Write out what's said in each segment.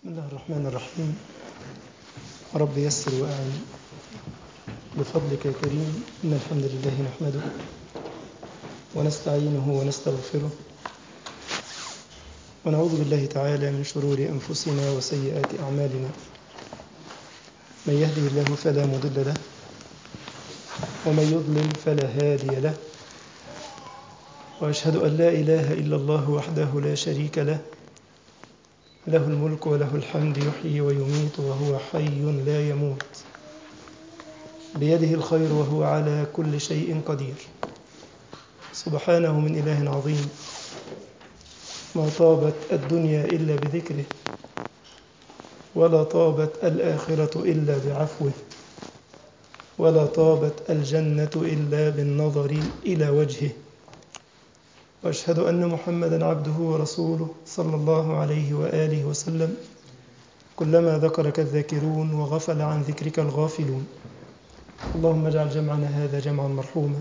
بسم الله الرحمن الرحيم رب يسر وأعن بفضلك يا كريم إن الحمد لله نحمده ونستعينه ونستغفره ونعوذ بالله تعالى من شرور أنفسنا وسيئات أعمالنا من يهده الله فلا مضل له ومن يضلل فلا هادي له وأشهد أن لا إله إلا الله وحده لا شريك له له الملك وله الحمد يحيي ويميت وهو حي لا يموت بيده الخير وهو على كل شيء قدير سبحانه من إله عظيم ما طابت الدنيا إلا بذكره ولا طابت الآخرة إلا بعفوه ولا طابت الجنة إلا بالنظر إلى وجهه واشهد ان محمدا عبده ورسوله صلى الله عليه واله وسلم كلما ذكرك الذاكرون وغفل عن ذكرك الغافلون اللهم اجعل جمعنا هذا جمعا مرحوما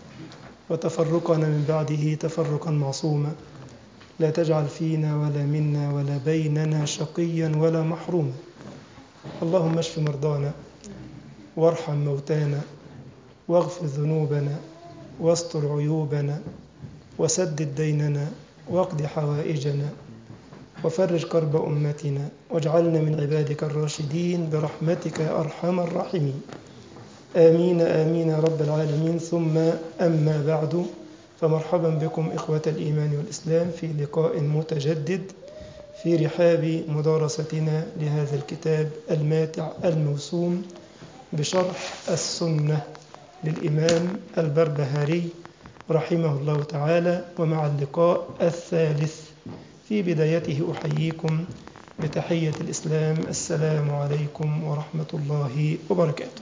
وتفرقنا من بعده تفرقا معصوما لا تجعل فينا ولا منا ولا بيننا شقيا ولا محروما اللهم اشف مرضانا وارحم موتانا واغفر ذنوبنا واستر عيوبنا وسدد ديننا واقض حوائجنا وفرج كرب أمتنا واجعلنا من عبادك الراشدين برحمتك يا أرحم الراحمين آمين آمين يا رب العالمين ثم أما بعد فمرحبا بكم إخوة الإيمان والإسلام في لقاء متجدد في رحاب مدارستنا لهذا الكتاب الماتع الموسوم بشرح السنة للإمام البربهاري رحمه الله تعالى ومع اللقاء الثالث في بدايته أحييكم بتحية الإسلام السلام عليكم ورحمة الله وبركاته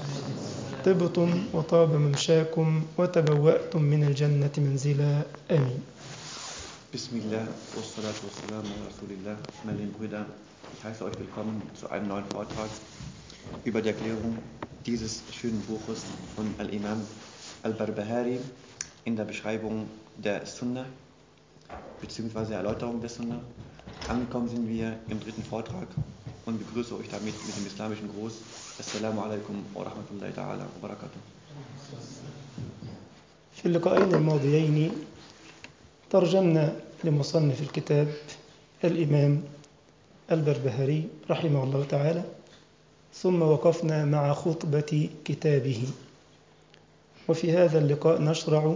طبتم وطاب ممشاكم وتبوأتم من الجنة منزلا آمين Bismillah, wassalatu wassalamu ala Rasulillah, meine lieben Brüder. Ich heiße euch willkommen zu einem neuen Vortrag über die Erklärung dieses schönen Buches von Al-Imam Al-Barbahari in der Beschreibung der Sunna bzw. Erläuterung der Sunna. Angekommen sind wir im dritten Vortrag und begrüße euch damit mit dem islamischen Gruß. Assalamu alaikum wa rahmatullahi ta'ala wa barakatuh. في اللقاءين الماضيين ترجمنا لمصنف الكتاب الإمام البربهاري رحمه الله تعالى ثم وقفنا مع خطبة كتابه وفي هذا اللقاء نشرع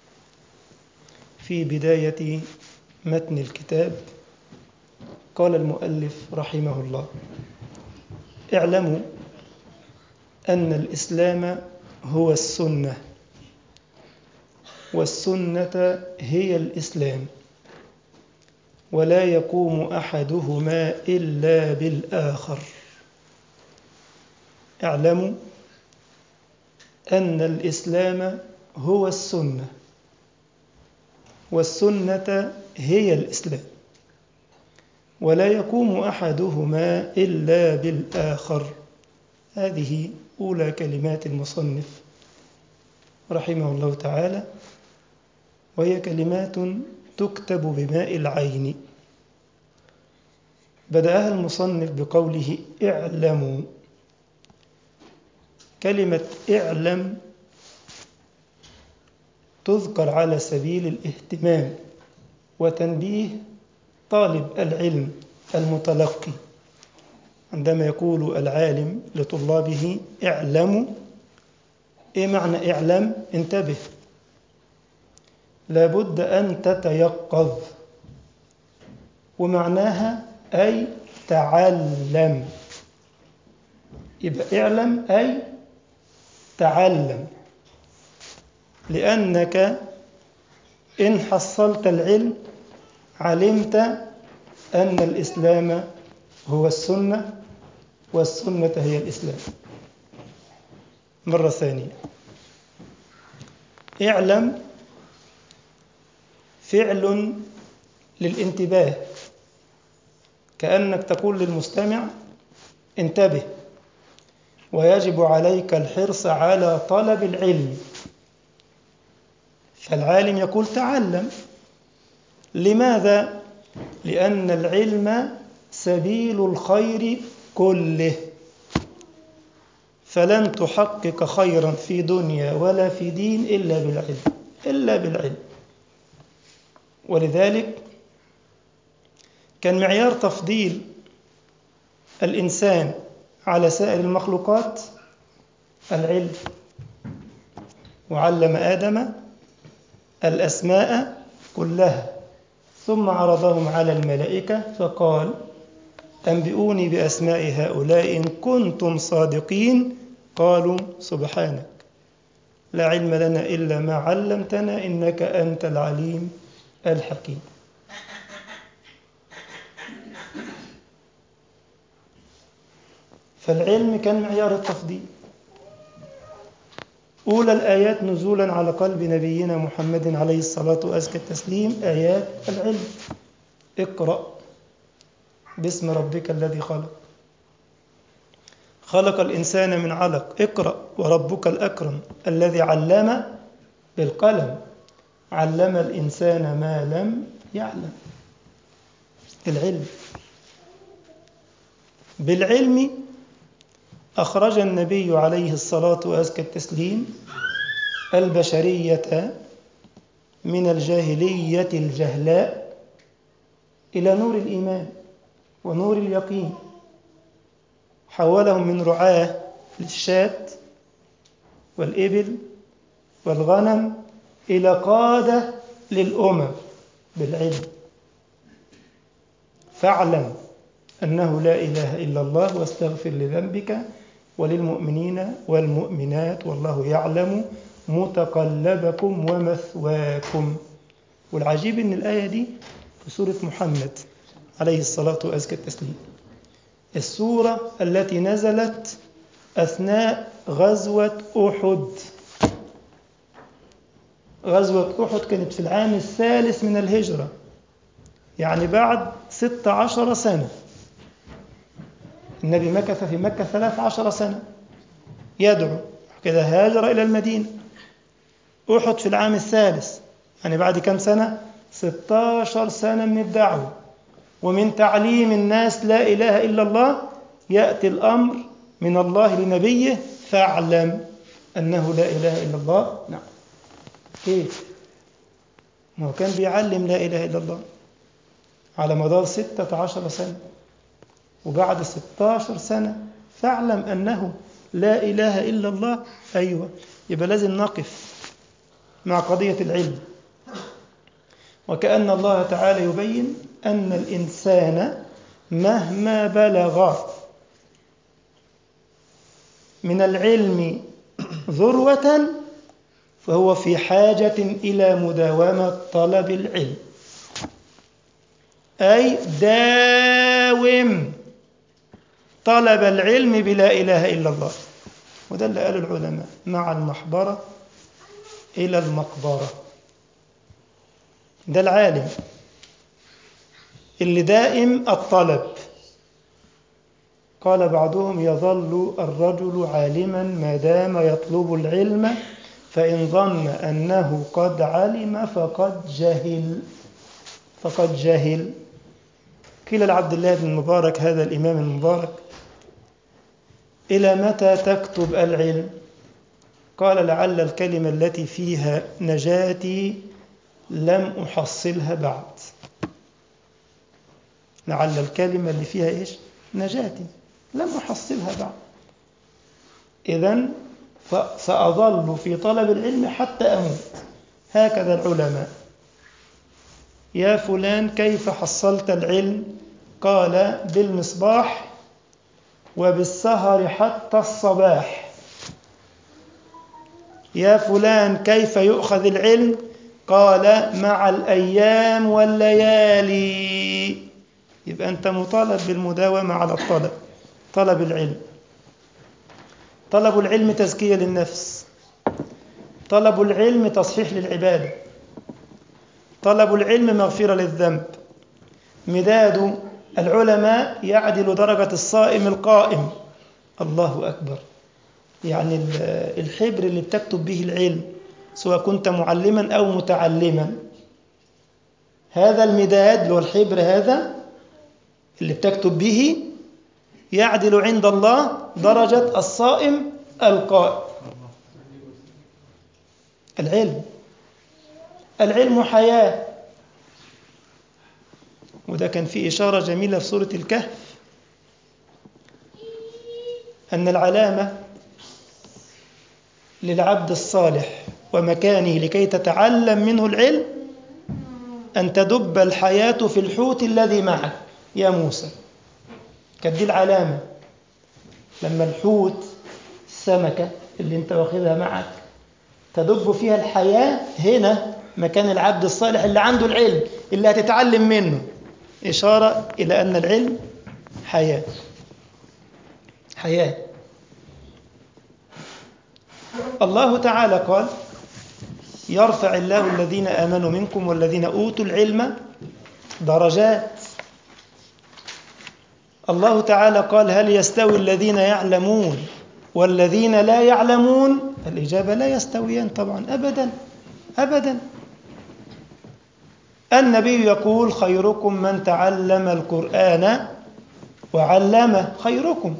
في بداية متن الكتاب قال المؤلف رحمه الله اعلموا أن الإسلام هو السنة والسنة هي الإسلام ولا يقوم أحدهما إلا بالآخر اعلموا أن الإسلام هو السنة والسنة هي الإسلام ولا يقوم أحدهما إلا بالآخر هذه أولى كلمات المصنف رحمه الله تعالى وهي كلمات تكتب بماء العين بدأها المصنف بقوله اعلموا كلمة اعلم تذكر على سبيل الاهتمام وتنبيه طالب العلم المتلقي عندما يقول العالم لطلابه اعلموا ايه معنى اعلم انتبه لابد ان تتيقظ ومعناها اي تعلم يبقى اعلم اي تعلم لأنك إن حصلت العلم علمت أن الإسلام هو السنة والسنة هي الإسلام مرة ثانية اعلم فعل للانتباه كأنك تقول للمستمع انتبه ويجب عليك الحرص على طلب العلم فالعالم يقول تعلم لماذا لأن العلم سبيل الخير كله فلن تحقق خيرا في دنيا ولا في دين إلا بالعلم إلا بالعلم ولذلك كان معيار تفضيل الإنسان على سائر المخلوقات العلم وعلم آدم الأسماء كلها ثم عرضهم على الملائكة فقال أنبئوني بأسماء هؤلاء إن كنتم صادقين قالوا سبحانك لا علم لنا إلا ما علمتنا إنك أنت العليم الحكيم فالعلم كان معيار التفضيل أولى الآيات نزولا على قلب نبينا محمد عليه الصلاة وأزكى التسليم آيات العلم اقرأ باسم ربك الذي خلق خلق الإنسان من علق اقرأ وربك الأكرم الذي علم بالقلم علم الإنسان ما لم يعلم العلم بالعلم أخرج النبي عليه الصلاة وأزكى التسليم البشرية من الجاهلية الجهلاء إلى نور الإيمان ونور اليقين حولهم من رعاة للشاة والإبل والغنم إلى قادة للأمم بالعلم فاعلم أنه لا إله إلا الله واستغفر لذنبك وللمؤمنين والمؤمنات والله يعلم متقلبكم ومثواكم والعجيب أن الآية دي في سورة محمد عليه الصلاة وأزكى التسليم السورة التي نزلت أثناء غزوة أحد غزوة أحد كانت في العام الثالث من الهجرة يعني بعد ست عشر سنة النبي مكث في مكة ثلاث عشر سنة يدعو كذا هاجر إلى المدينة أحد في العام الثالث يعني بعد كم سنة 16 سنة من الدعوة ومن تعليم الناس لا إله إلا الله يأتي الأمر من الله لنبيه فاعلم أنه لا إله إلا الله نعم كيف ما هو كان بيعلم لا إله إلا الله على مدار ستة عشر سنة وبعد ستاشر سنة فاعلم أنه لا إله إلا الله أيوة يبقى لازم نقف مع قضية العلم وكأن الله تعالى يبين أن الإنسان مهما بلغ من العلم ذروة فهو في حاجة إلى مداومة طلب العلم أي داوم طلب العلم بلا إله إلا الله وده اللي قاله العلماء مع المحبرة إلى المقبرة ده العالم اللي دائم الطلب قال بعضهم يظل الرجل عالما ما دام يطلب العلم فإن ظن أنه قد علم فقد جهل فقد جهل قيل لعبد الله بن المبارك هذا الإمام المبارك إلى متى تكتب العلم قال لعل الكلمة التي فيها نجاتي لم أحصلها بعد لعل الكلمة اللي فيها إيش نجاتي لم أحصلها بعد إذا سأظل في طلب العلم حتى أموت هكذا العلماء يا فلان كيف حصلت العلم قال بالمصباح وبالسهر حتى الصباح يا فلان كيف يؤخذ العلم قال مع الأيام والليالي يبقى أنت مطالب بالمداومة على الطلب طلب العلم طلب العلم تزكية للنفس طلب العلم تصحيح للعبادة طلب العلم مغفرة للذنب مداد العلماء يعدل درجة الصائم القائم الله أكبر يعني الحبر اللي بتكتب به العلم سواء كنت معلما أو متعلما هذا المداد اللي هو الحبر هذا اللي بتكتب به يعدل عند الله درجة الصائم القائم العلم العلم حياة وده كان فيه إشارة جميلة في سورة الكهف أن العلامة للعبد الصالح ومكانه لكي تتعلم منه العلم أن تدب الحياة في الحوت الذي معك يا موسى كانت دي العلامة لما الحوت السمكة اللي انت واخدها معك تدب فيها الحياة هنا مكان العبد الصالح اللي عنده العلم اللي هتتعلم منه إشارة إلى أن العلم حياة حياة الله تعالى قال يرفع الله الذين آمنوا منكم والذين أوتوا العلم درجات الله تعالى قال هل يستوي الذين يعلمون والذين لا يعلمون الإجابة لا يستويان طبعا أبدا أبدا النبي يقول خيركم من تعلم القرآن وعلمه خيركم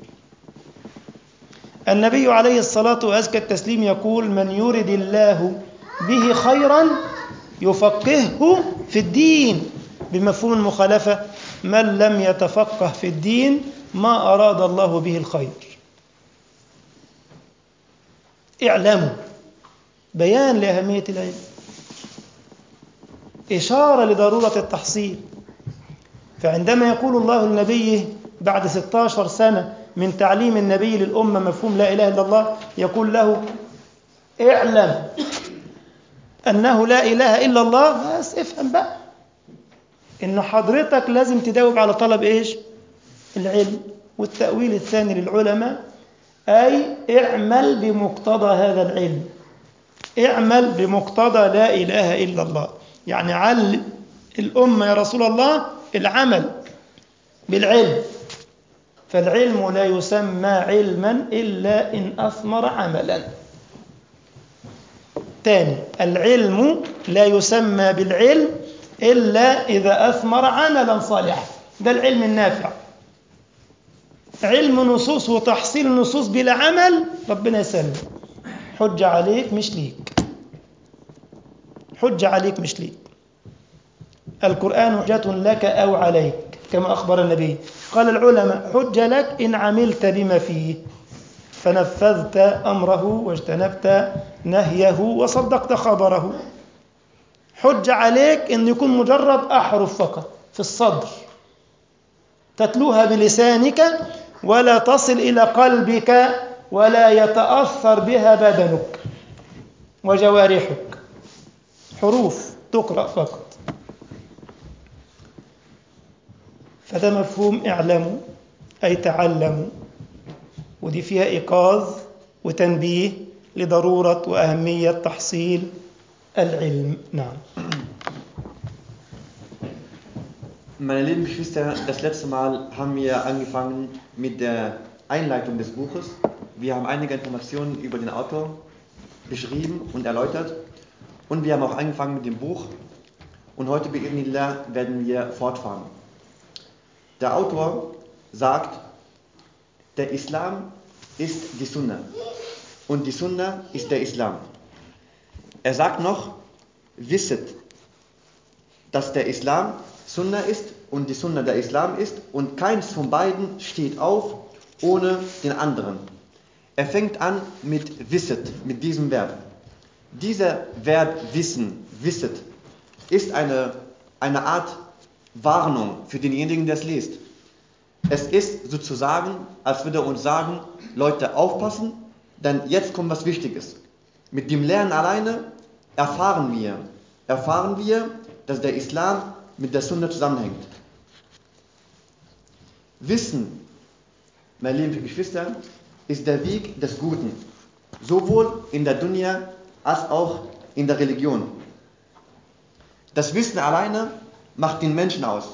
النبي عليه الصلاة وأزكى التسليم يقول من يرد الله به خيرا يفقهه في الدين بمفهوم المخالفة من لم يتفقه في الدين ما أراد الله به الخير اعلموا بيان لأهمية العلم إشارة لضرورة التحصيل فعندما يقول الله النبي بعد 16 سنة من تعليم النبي للأمة مفهوم لا إله إلا الله يقول له اعلم أنه لا إله إلا الله بس افهم بقى إن حضرتك لازم تداوب على طلب إيش العلم والتأويل الثاني للعلماء أي اعمل بمقتضى هذا العلم اعمل بمقتضى لا إله إلا الله يعني علم الأمة يا رسول الله العمل بالعلم فالعلم لا يسمى علما إلا إن أثمر عملا تاني العلم لا يسمى بالعلم إلا إذا أثمر عملا صالحا ده العلم النافع علم نصوص وتحصيل النصوص بلا عمل ربنا يسلم حجة عليك مش ليك حجة عليك مش ليك القرآن حجة لك أو عليك كما أخبر النبي قال العلماء حجة لك إن عملت بما فيه فنفذت أمره واجتنبت نهيه وصدقت خبره حج عليك أن يكون مجرد أحرف فقط في الصدر تتلوها بلسانك ولا تصل إلى قلبك ولا يتأثر بها بدنك وجوارحك حروف تقرأ فقط فده مفهوم اعلموا أي تعلموا ودي فيها إيقاظ وتنبيه لضرورة وأهمية تحصيل العلم نعم Meine lieben Geschwister, das letzte Mal haben wir angefangen mit der Einleitung des Buches. Wir haben einige Informationen über den Autor beschrieben und erläutert. Und wir haben auch angefangen mit dem Buch. Und heute bei Ibnillah werden wir fortfahren. Der Autor sagt, der Islam ist die Sunna. Und die Sunna ist der Islam. Er sagt noch, wisset, dass der Islam Sunna ist und die Sunna der Islam ist und keins von beiden steht auf ohne den anderen. Er fängt an mit wisset, mit diesem Verb. Dieser Verb wissen, wisset, ist eine, eine Art Warnung für denjenigen, der es liest. Es ist sozusagen, als würde er uns sagen, Leute, aufpassen, denn jetzt kommt was Wichtiges. Mit dem Lernen alleine erfahren wir, erfahren wir, dass der Islam mit der Sunna zusammenhängt. Wissen, meine lieben Geschwister, ist der Weg des Guten, sowohl in der Dunya als auch in der Religion. Das Wissen alleine macht den Menschen aus.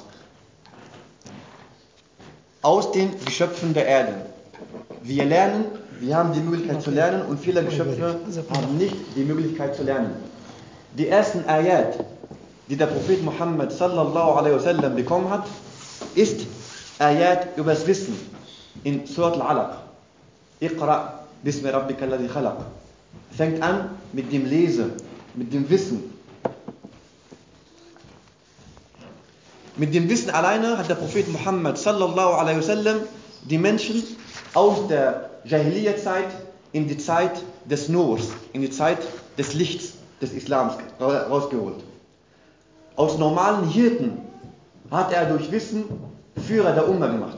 Aus den Geschöpfen der Erde. Wir lernen, wir haben die Möglichkeit zu lernen und viele Geschöpfe haben nicht die Möglichkeit zu lernen. Die ersten Ayat, die der Prophet Muhammad sallallahu alaihi wasallam bekommen hat, ist Ayat übers Wissen in Surat al-Alaq. Iqra bismi rabbika alladhi khalaq. Fängt an mit dem Lesen, mit dem Wissen. Mit dem Wissen alleine hat der Prophet Muhammad sallallahu alaihi wasallam die Menschen aus der Jahiliyyah-Zeit in die Zeit des Nurs, in die Zeit des Lichts des Islams rausgeholt. Aus normalen Hirten hat er durch Wissen Führer der Umma gemacht.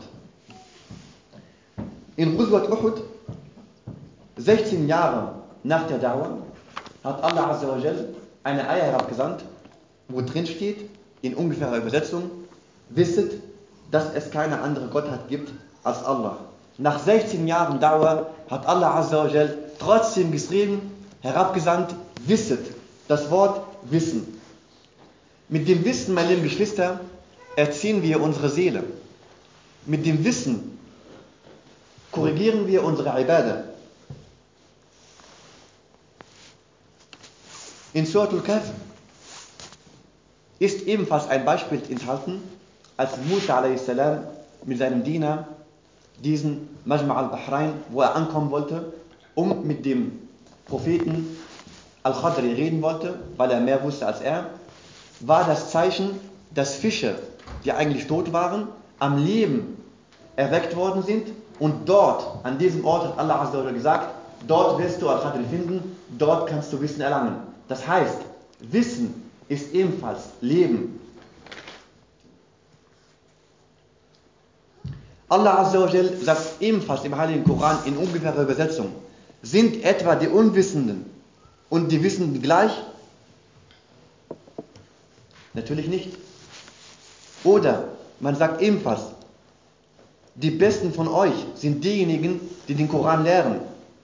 In Ghuzwat Uhud, 16 Jahre nach der Dauer, hat Allah Azza wa Jal eine Eier herabgesandt, wo drin steht, in ungefährer Übersetzung, wisset, dass es keine andere Gottheit gibt als Allah. Nach 16 Jahren Dauer hat Allah Azza wa Jal trotzdem geschrieben, herabgesandt, wisset, das Wort Wissen. Mit dem Wissen, meine lieben Geschwister, erziehen wir unsere Seele. Mit dem Wissen korrigieren wir unsere Ibadah. In Surat al-Kahf ist ebenfalls ein Beispiel enthalten, als Musa a.s. mit seinem Diener diesen Majma' al-Bahrain, wo er ankommen wollte, um mit dem Propheten Al-Khadri reden wollte, weil er mehr wusste als er, war das Zeichen, dass Fische, die eigentlich tot waren, am Leben erweckt worden sind und dort, an diesem Ort hat Allah Azza wa Jalla gesagt, dort wirst du Al-Khadri finden, dort kannst du Wissen erlangen. Das heißt, Wissen ist ebenfalls Leben. Allah Azza wa Jal sagt ebenfalls im Heiligen Koran in ungefährer Übersetzung, sind etwa die Unwissenden und die Wissenden gleich? Natürlich nicht. Oder man sagt ebenfalls, die Besten von euch sind diejenigen, die den Koran lehren.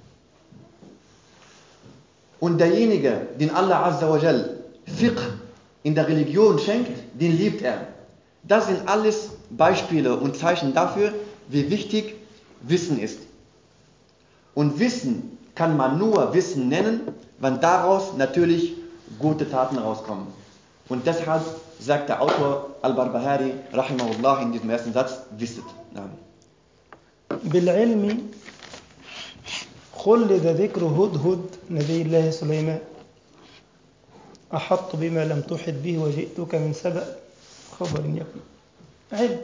Und derjenige, den Allah Azza wa Jal Fiqh in der Religion schenkt, den liebt er. Das sind alles Beispiele und Zeichen dafür, wie wichtig Wissen ist. Und Wissen kann man nur Wissen nennen, wenn daraus natürlich gute Taten rauskommen. Und deshalb sagt der Autor Al-Barbahari, rahimahullah, in diesem ersten Satz, wisset. Nein. بالعلم خلد ذكر هدهد نبي الله سليمان أحط بما لم تحط به وجئتك من سبأ خبر يقين علم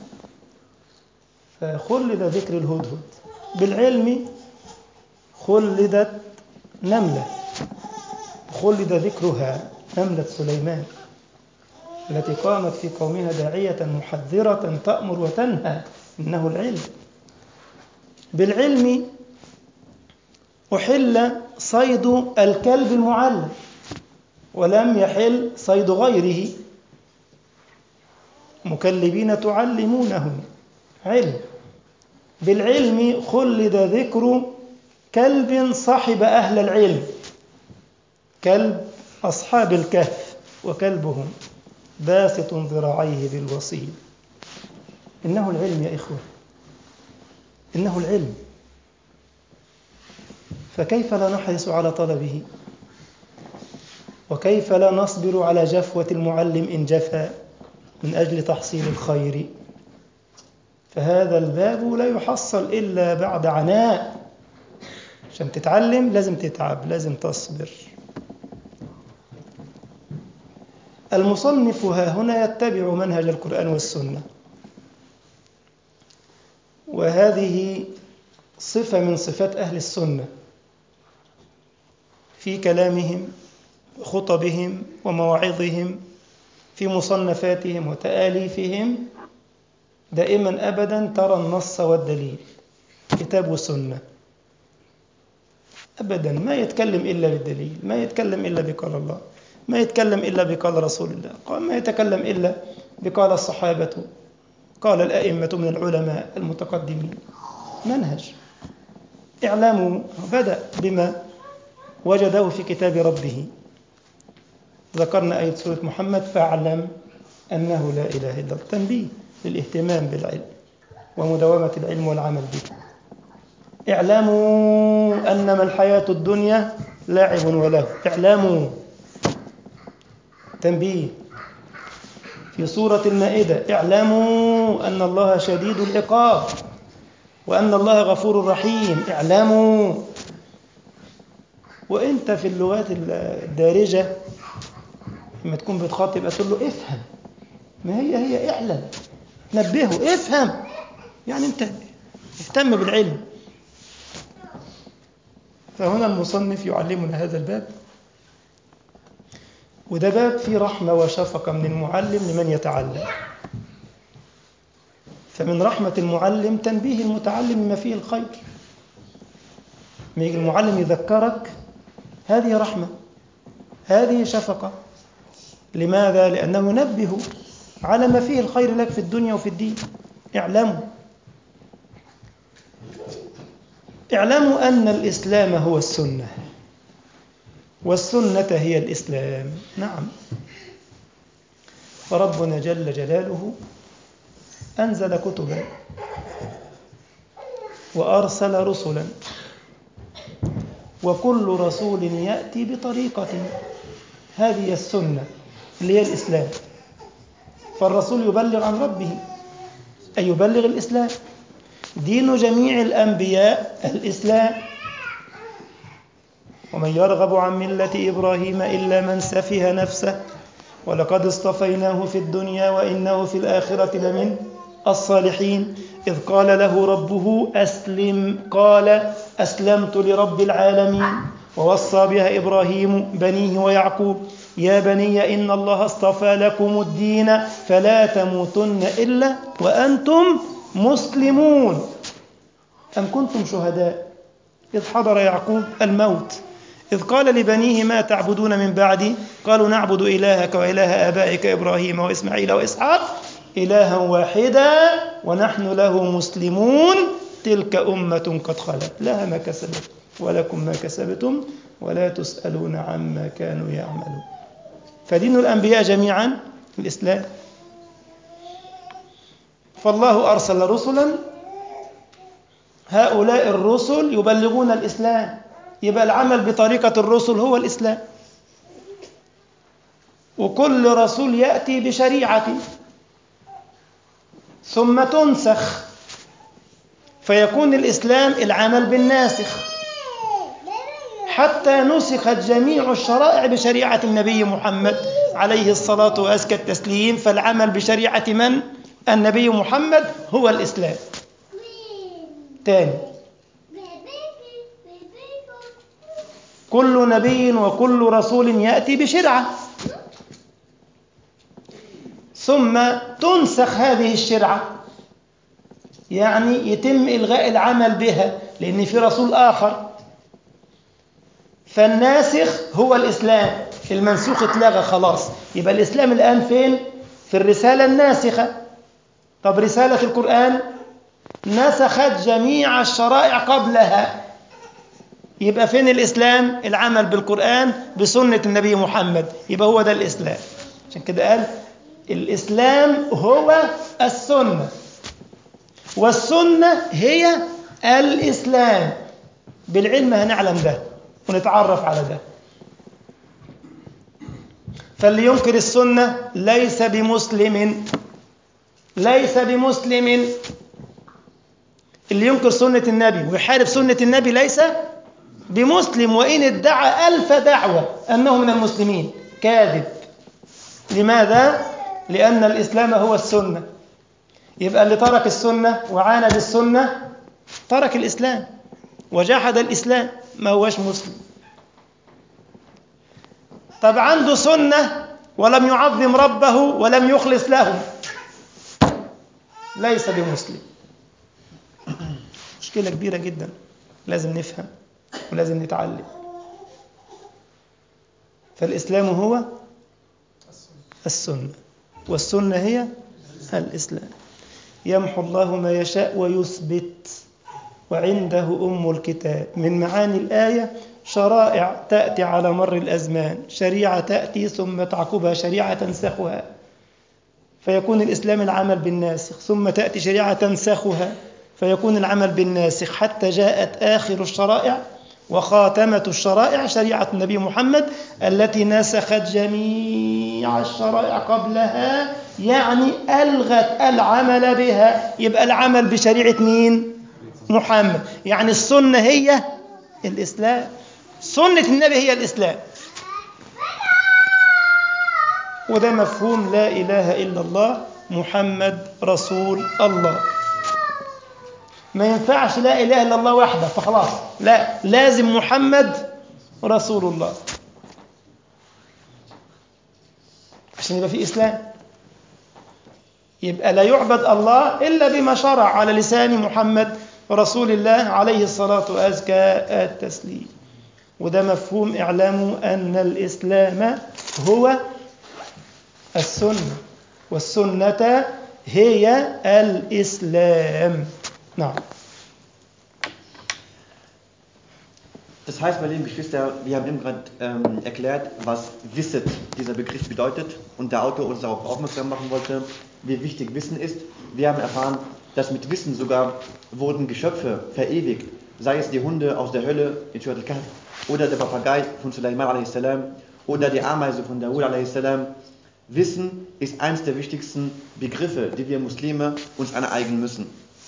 فخلد ذكر الهدهد بالعلم خلدت نملة خلد ذكرها نملة سليمان التي قامت في قومها داعية محذرة تأمر وتنهى إنه العلم بالعلم أحل صيد الكلب المعلم ولم يحل صيد غيره مكلبين تعلمونه علم بالعلم خلد ذكر كلب صاحب أهل العلم كلب أصحاب الكهف وكلبهم باسط ذراعيه بالوصيل إنه العلم يا إخوة إنه العلم فكيف لا نحرص على طلبه وكيف لا نصبر على جفوة المعلم إن جفا من أجل تحصيل الخير فهذا الباب لا يحصل إلا بعد عناء عشان تتعلم لازم تتعب لازم تصبر المصنف ها هنا يتبع منهج القرآن والسنة وهذه صفة من صفات أهل السنة في كلامهم وخطبهم ومواعظهم في مصنفاتهم وتآليفهم دائما أبدا ترى النص والدليل كتاب وسنة أبدا ما يتكلم إلا بالدليل ما يتكلم إلا بقال الله ما يتكلم إلا بقال رسول الله ما يتكلم إلا بقال الصحابة قال الأئمة من العلماء المتقدمين منهج إعلامه بدأ بما وجده في كتاب ربه ذكرنا آية سورة محمد فاعلم أنه لا إله إلا الله تنبيه للاهتمام بالعلم ومداومة العلم والعمل به اعلموا أنما الحياة الدنيا لاعب وله اعلموا تنبيه في سورة المائدة اعلموا اعلموا أن الله شديد العقاب وأن الله غفور رحيم اعلموا وانت في اللغات الدارجة لما تكون بتخاطب تقول له افهم ما هي هي اعلم نبهه افهم يعني انت اهتم بالعلم فهنا المصنف يعلمنا هذا الباب وده باب فيه رحمة وشفقة من المعلم لمن يتعلم فمن رحمة المعلم تنبيه المتعلم بما فيه الخير ما يجي المعلم يذكرك هذه رحمة هذه شفقة لماذا؟ لأنه ينبه على ما فيه الخير لك في الدنيا وفي الدين اعلموا اعلموا أن الإسلام هو السنة والسنة هي الإسلام نعم فربنا جل جلاله أنزل كتبا وأرسل رسلا وكل رسول يأتي بطريقة هذه السنة اللي هي الإسلام فالرسول يبلغ عن ربه أي يبلغ الإسلام دين جميع الأنبياء الإسلام ومن يرغب عن ملة إبراهيم إلا من سفه نفسه ولقد اصطفيناه في الدنيا وإنه في الآخرة لمن الصالحين إذ قال له ربه أسلم قال أسلمت لرب العالمين ووصى بها إبراهيم بنيه ويعقوب يا بني إن الله اصطفى لكم الدين فلا تموتن إلا وأنتم مسلمون أم كنتم شهداء إذ حضر يعقوب الموت إذ قال لبنيه ما تعبدون من بعدي قالوا نعبد إلهك وإله آبائك إبراهيم وإسماعيل وإسحاق إلها واحدا ونحن له مسلمون تلك أمة قد خلت لها ما كسبت ولكم ما كسبتم ولا تسألون عما كانوا يعملون فدين الأنبياء جميعا الإسلام فالله أرسل رسلا هؤلاء الرسل يبلغون الإسلام يبقى العمل بطريقة الرسل هو الإسلام وكل رسول يأتي بشريعة ثم تنسخ فيكون الإسلام العمل بالناسخ حتى نسخت جميع الشرائع بشريعة النبي محمد عليه الصلاة وأزكى التسليم فالعمل بشريعة من؟ النبي محمد هو الإسلام تاني كل نبي وكل رسول يأتي بشرعة ثم تنسخ هذه الشرعة يعني يتم إلغاء العمل بها لأن في رسول آخر فالناسخ هو الإسلام المنسوخ اتلغى خلاص يبقى الإسلام الآن فين؟ في الرسالة الناسخة طب رسالة القرآن نسخت جميع الشرائع قبلها يبقى فين الإسلام؟ العمل بالقرآن بسنة النبي محمد يبقى هو ده الإسلام عشان كده قال الإسلام هو السنة والسنة هي الإسلام بالعلم هنعلم ده ونتعرف على ده فاللي ينكر السنة ليس بمسلم ليس بمسلم اللي ينكر سنة النبي ويحارب سنة النبي ليس بمسلم وإن ادعى ألف دعوة أنه من المسلمين كاذب لماذا؟ لأن الإسلام هو السنة يبقى اللي ترك السنة وعاند السنة ترك الإسلام وجحد الإسلام ما هوش مسلم طب عنده سنة ولم يعظم ربه ولم يخلص له ليس بمسلم مشكلة كبيرة جدا لازم نفهم ولازم نتعلم فالإسلام هو السنة والسنة هي الإسلام يمحو الله ما يشاء ويثبت وعنده أم الكتاب من معاني الآية شرائع تأتي على مر الأزمان شريعة تأتي ثم تعقبها شريعة تنسخها فيكون الإسلام العمل بالناسخ ثم تأتي شريعة تنسخها فيكون العمل بالناسخ حتى جاءت آخر الشرائع وخاتمة الشرائع شريعة النبي محمد التي نسخت جميع الشرائع قبلها يعني ألغت العمل بها يبقى العمل بشريعة مين؟ محمد يعني السنة هي الإسلام سنة النبي هي الإسلام وده مفهوم لا إله إلا الله محمد رسول الله ما ينفعش لا إله إلا الله وحده فخلاص لا لازم محمد رسول الله عشان يبقى في إسلام يبقى لا يعبد الله إلا بما شرع على لسان محمد رسول الله عليه الصلاة وأزكى التسليم وده مفهوم اعلموا أن الإسلام هو السنة والسنة هي الإسلام نعم Das heißt, meine lieben Geschwister, wir haben eben gerade ähm, erklärt, was Wisset dieser Begriff bedeutet und der Autor uns darauf aufmerksam machen wollte, wie wichtig Wissen ist. Wir haben erfahren, dass mit Wissen sogar wurden Geschöpfe verewigt, sei es die Hunde aus der Hölle in Surat al-Kahf oder der Papagei von Sulaiman a.s. oder die Ameise von Dawud a.s. Wissen ist eines der wichtigsten Begriffe, die wir Muslime uns aneignen müssen.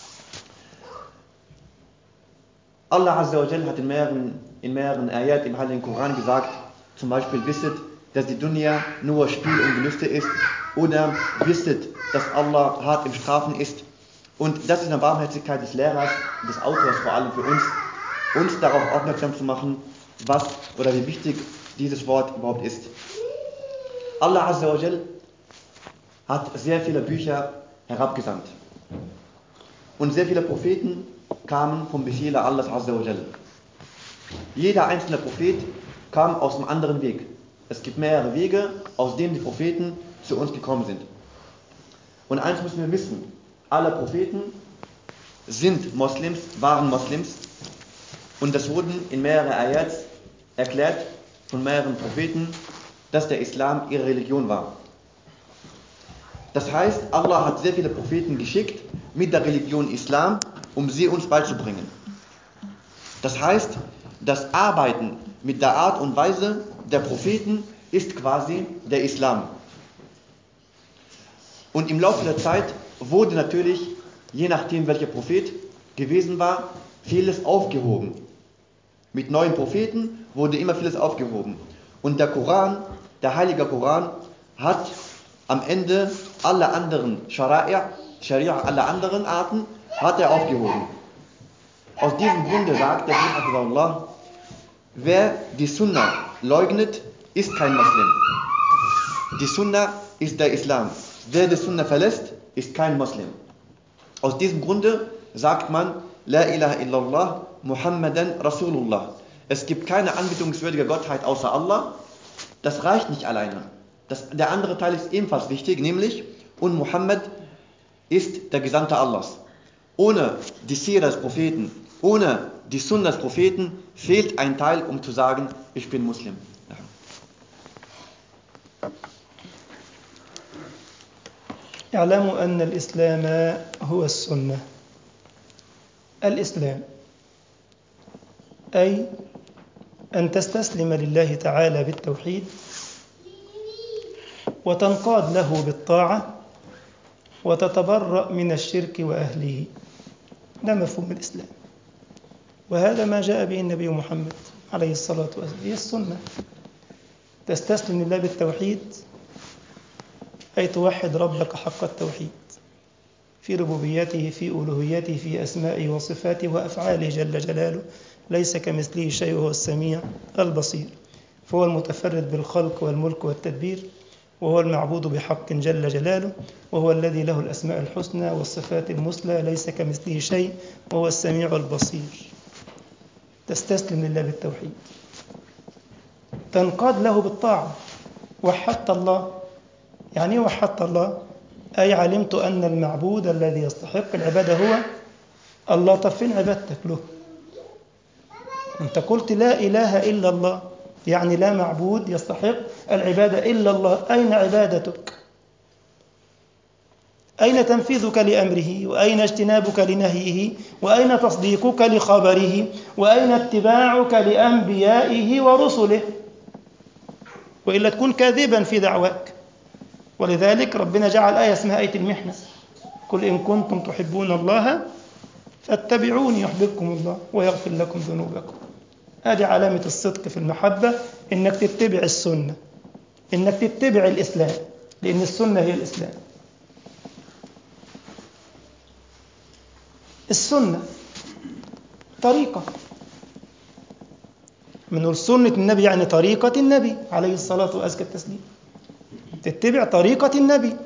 Allah Azza wa Jal hat in mehreren, in mehreren Ayat im Heiligen Koran gesagt, zum Beispiel wisset, dass die Dunya nur Spiel und Gelüste ist oder wisset, dass Allah hart im Strafen ist. Und das ist eine Barmherzigkeit des Lehrers, des Autors vor allem für uns, uns darauf aufmerksam zu machen, was oder wie wichtig dieses Wort überhaupt ist. Allah Azza wa Jal hat sehr viele Bücher herabgesandt. Und sehr viele Propheten kamen vom Befehle Allahs Azza wa Jal. Jeder einzelne Prophet kam aus einem anderen Weg. Es gibt mehrere Wege, aus denen die Propheten zu uns gekommen sind. Und eins müssen wir wissen, alle Propheten sind Moslems, waren Moslems und das wurden in mehreren Ayats erklärt von mehreren Propheten, dass der Islam ihre Religion war. Das heißt, Allah hat sehr viele Propheten geschickt mit der Religion Islam, um sie uns beizubringen. Das heißt, das Arbeiten mit der Art und Weise der Propheten ist quasi der Islam. Und im Laufe der Zeit wurde natürlich, je nachdem welcher Prophet gewesen war, vieles aufgehoben. Mit neuen Propheten wurde immer vieles aufgehoben. Und der Koran, der heilige Koran, hat am Ende alle anderen Scharia, Scharia alle anderen Arten, hat er aufgehoben. Aus diesem Grunde sagt der Prophet Allah, wer die Sunna leugnet, ist kein Muslim. Die Sunna ist der Islam. Wer die Sunna verlässt, ist kein Muslim. Aus diesem Grunde sagt man, La ilaha illallah, Muhammadan Rasulullah. Es gibt keine anbetungswürdige Gottheit außer Allah. Das reicht nicht alleine. Das, der andere Teil ist ebenfalls wichtig, nämlich, und Muhammad ist der Gesandte Allahs. Ohne die Sira des Propheten, ohne die Sunna des Propheten fehlt ein Teil, um zu sagen, ich bin Muslim. Ja. اعلموا أن الإسلام هو السنة الإسلام أي أن تستسلم لله تعالى بالتوحيد وتنقاد له بالطاعة وتتبرأ من الشرك وأهله ده مفهوم الإسلام وهذا ما جاء به النبي محمد عليه الصلاة والسلام هي السنة تستسلم لله بالتوحيد أي توحد ربك حق التوحيد في ربوبيته في ألوهيته في أسمائه وصفاته وأفعاله جل جلاله ليس كمثله شيء وهو السميع البصير فهو المتفرد بالخلق والملك والتدبير وهو المعبود بحق جل جلاله وهو الذي له الأسماء الحسنى والصفات المثلى ليس كمثله شيء وهو السميع البصير تستسلم لله بالتوحيد تنقاد له بالطاعة وحدت الله يعني ايه وحدت الله أي علمت أن المعبود الذي يستحق العبادة هو الله طب فين عبادتك له أنت قلت لا إله إلا الله يعني لا معبود يستحق العبادة إلا الله أين عبادتك أين تنفيذك لأمره وأين اجتنابك لنهيه وأين تصديقك لخبره وأين اتباعك لأنبيائه ورسله وإلا تكون كاذبا في دعواك ولذلك ربنا جعل آية اسمها آية المحنة قل إن كنتم تحبون الله فاتبعوني يحببكم الله ويغفر لكم ذنوبكم هذه علامة الصدق في المحبة إنك تتبع السنة إنك تتبع الإسلام لأن السنة هي الإسلام السنة طريقة من سنة النبي يعني طريقة النبي عليه الصلاة وأزكى التسليم تتبع طريقة النبي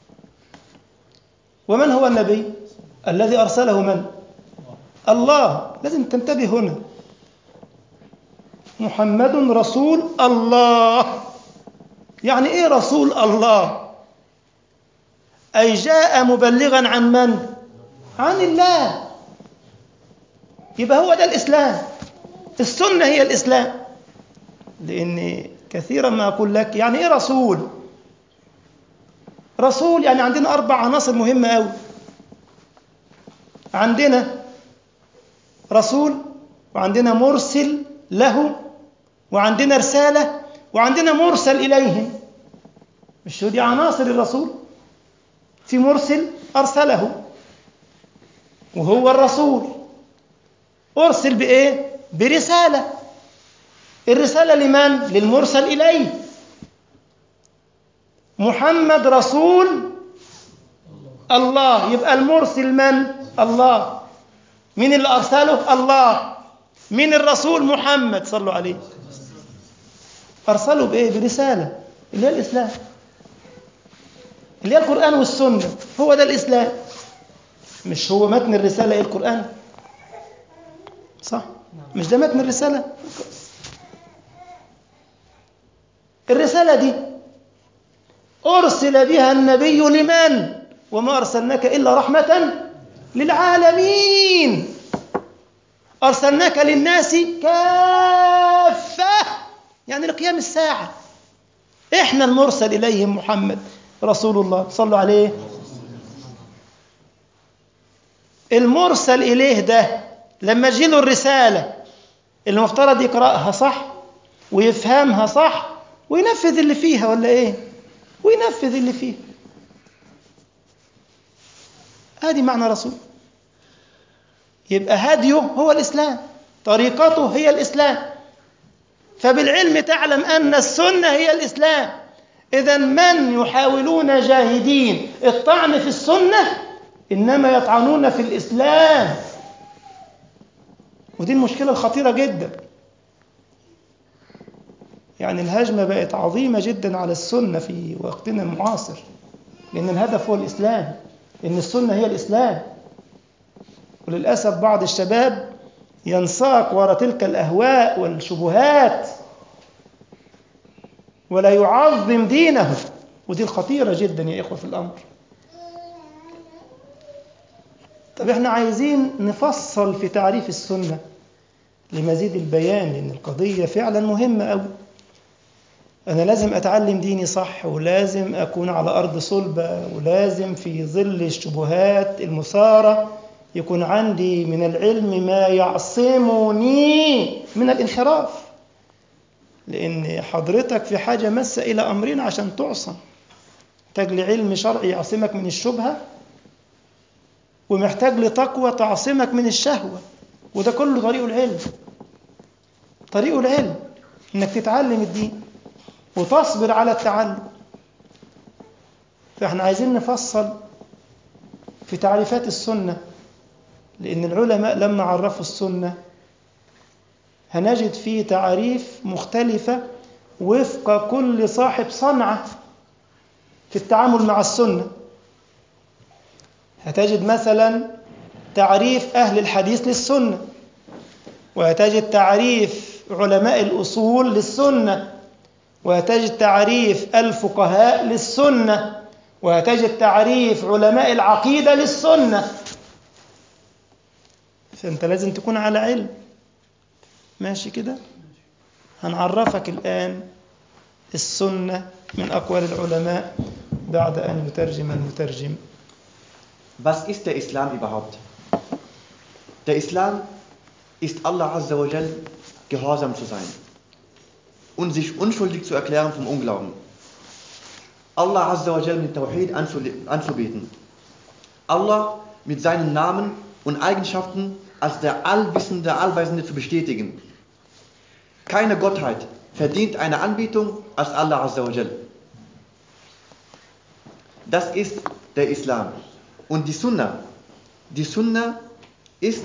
ومن هو النبي الذي أرسله من الله لازم تنتبه هنا محمد رسول الله يعني ايه رسول الله اي جاء مبلغا عن من عن الله يبقى هو ده الاسلام السنه هي الاسلام لان كثيرا ما اقول لك يعني ايه رسول رسول يعني عندنا اربع عناصر مهمه قوي عندنا رسول وعندنا مرسل له وعندنا رسالة وعندنا مرسل إليهم مش دي عناصر الرسول في مرسل أرسله وهو الرسول أرسل بإيه؟ برسالة الرسالة لمن؟ للمرسل إليه محمد رسول الله يبقى المرسل من؟ الله مين اللي أرسله؟ الله مين الرسول؟ محمد صلوا عليه أرسله بإيه؟ برسالة اللي هي الإسلام اللي هي القرآن والسنة هو ده الإسلام مش هو متن الرسالة إيه القرآن صح مش ده متن الرسالة الرسالة دي أرسل بها النبي لمن وما أرسلناك إلا رحمة للعالمين أرسلناك للناس كافة يعني لقيام الساعة إحنا المرسل إليهم محمد رسول الله صلوا عليه المرسل إليه ده لما تجيله الرسالة المفترض يقرأها صح ويفهمها صح وينفذ اللي فيها ولا إيه وينفذ اللي فيها هذه معنى رسول يبقى هديه هو الإسلام طريقته هي الإسلام فبالعلم تعلم أن السنة هي الإسلام إذا من يحاولون جاهدين الطعن في السنة إنما يطعنون في الإسلام ودي المشكلة الخطيرة جدا يعني الهجمة بقت عظيمة جدا على السنة في وقتنا المعاصر لأن الهدف هو الإسلام لأن السنة هي الإسلام وللأسف بعض الشباب ينساق وراء تلك الأهواء والشبهات ولا يعظم دينه ودي الخطيرة جدا يا إخوة في الأمر طب احنا عايزين نفصل في تعريف السنة لمزيد البيان لأن القضية فعلا مهمة أوي أنا لازم أتعلم ديني صح ولازم أكون على أرض صلبة ولازم في ظل الشبهات المثارة يكون عندي من العلم ما يعصمني من الانحراف لأن حضرتك في حاجة مسة إلى أمرين عشان تعصم محتاج لعلم شرعي يعصمك من الشبهة ومحتاج لتقوى تعصمك من الشهوة وده كله طريق العلم طريق العلم انك تتعلم الدين وتصبر على التعلم فاحنا عايزين نفصل في تعريفات السنة لأن العلماء لما عرفوا السنة هنجد فيه تعريف مختلفة وفق كل صاحب صنعة في التعامل مع السنة هتجد مثلا تعريف أهل الحديث للسنة وهتجد تعريف علماء الأصول للسنة وهتجد تعريف الفقهاء للسنة وهتجد تعريف علماء العقيدة للسنة فأنت لازم تكون على علم ماشي كده هنعرفك الآن السنة من أقوال العلماء بعد أن يترجم المترجم Was ist der Islam überhaupt? Der Islam ist Allah Azza wa Jal gehorsam zu sein und sich unschuldig zu erklären vom Unglauben. Allah Azza wa Jal mit Tawhid anzubeten. Allah mit seinen Namen und Eigenschaften als der Allwissende, Allweisende zu bestätigen. Keine Gottheit verdient eine Anbetung als Allah Azza wa Jal. Das ist der Islam. Und die Sunna. Die Sunna ist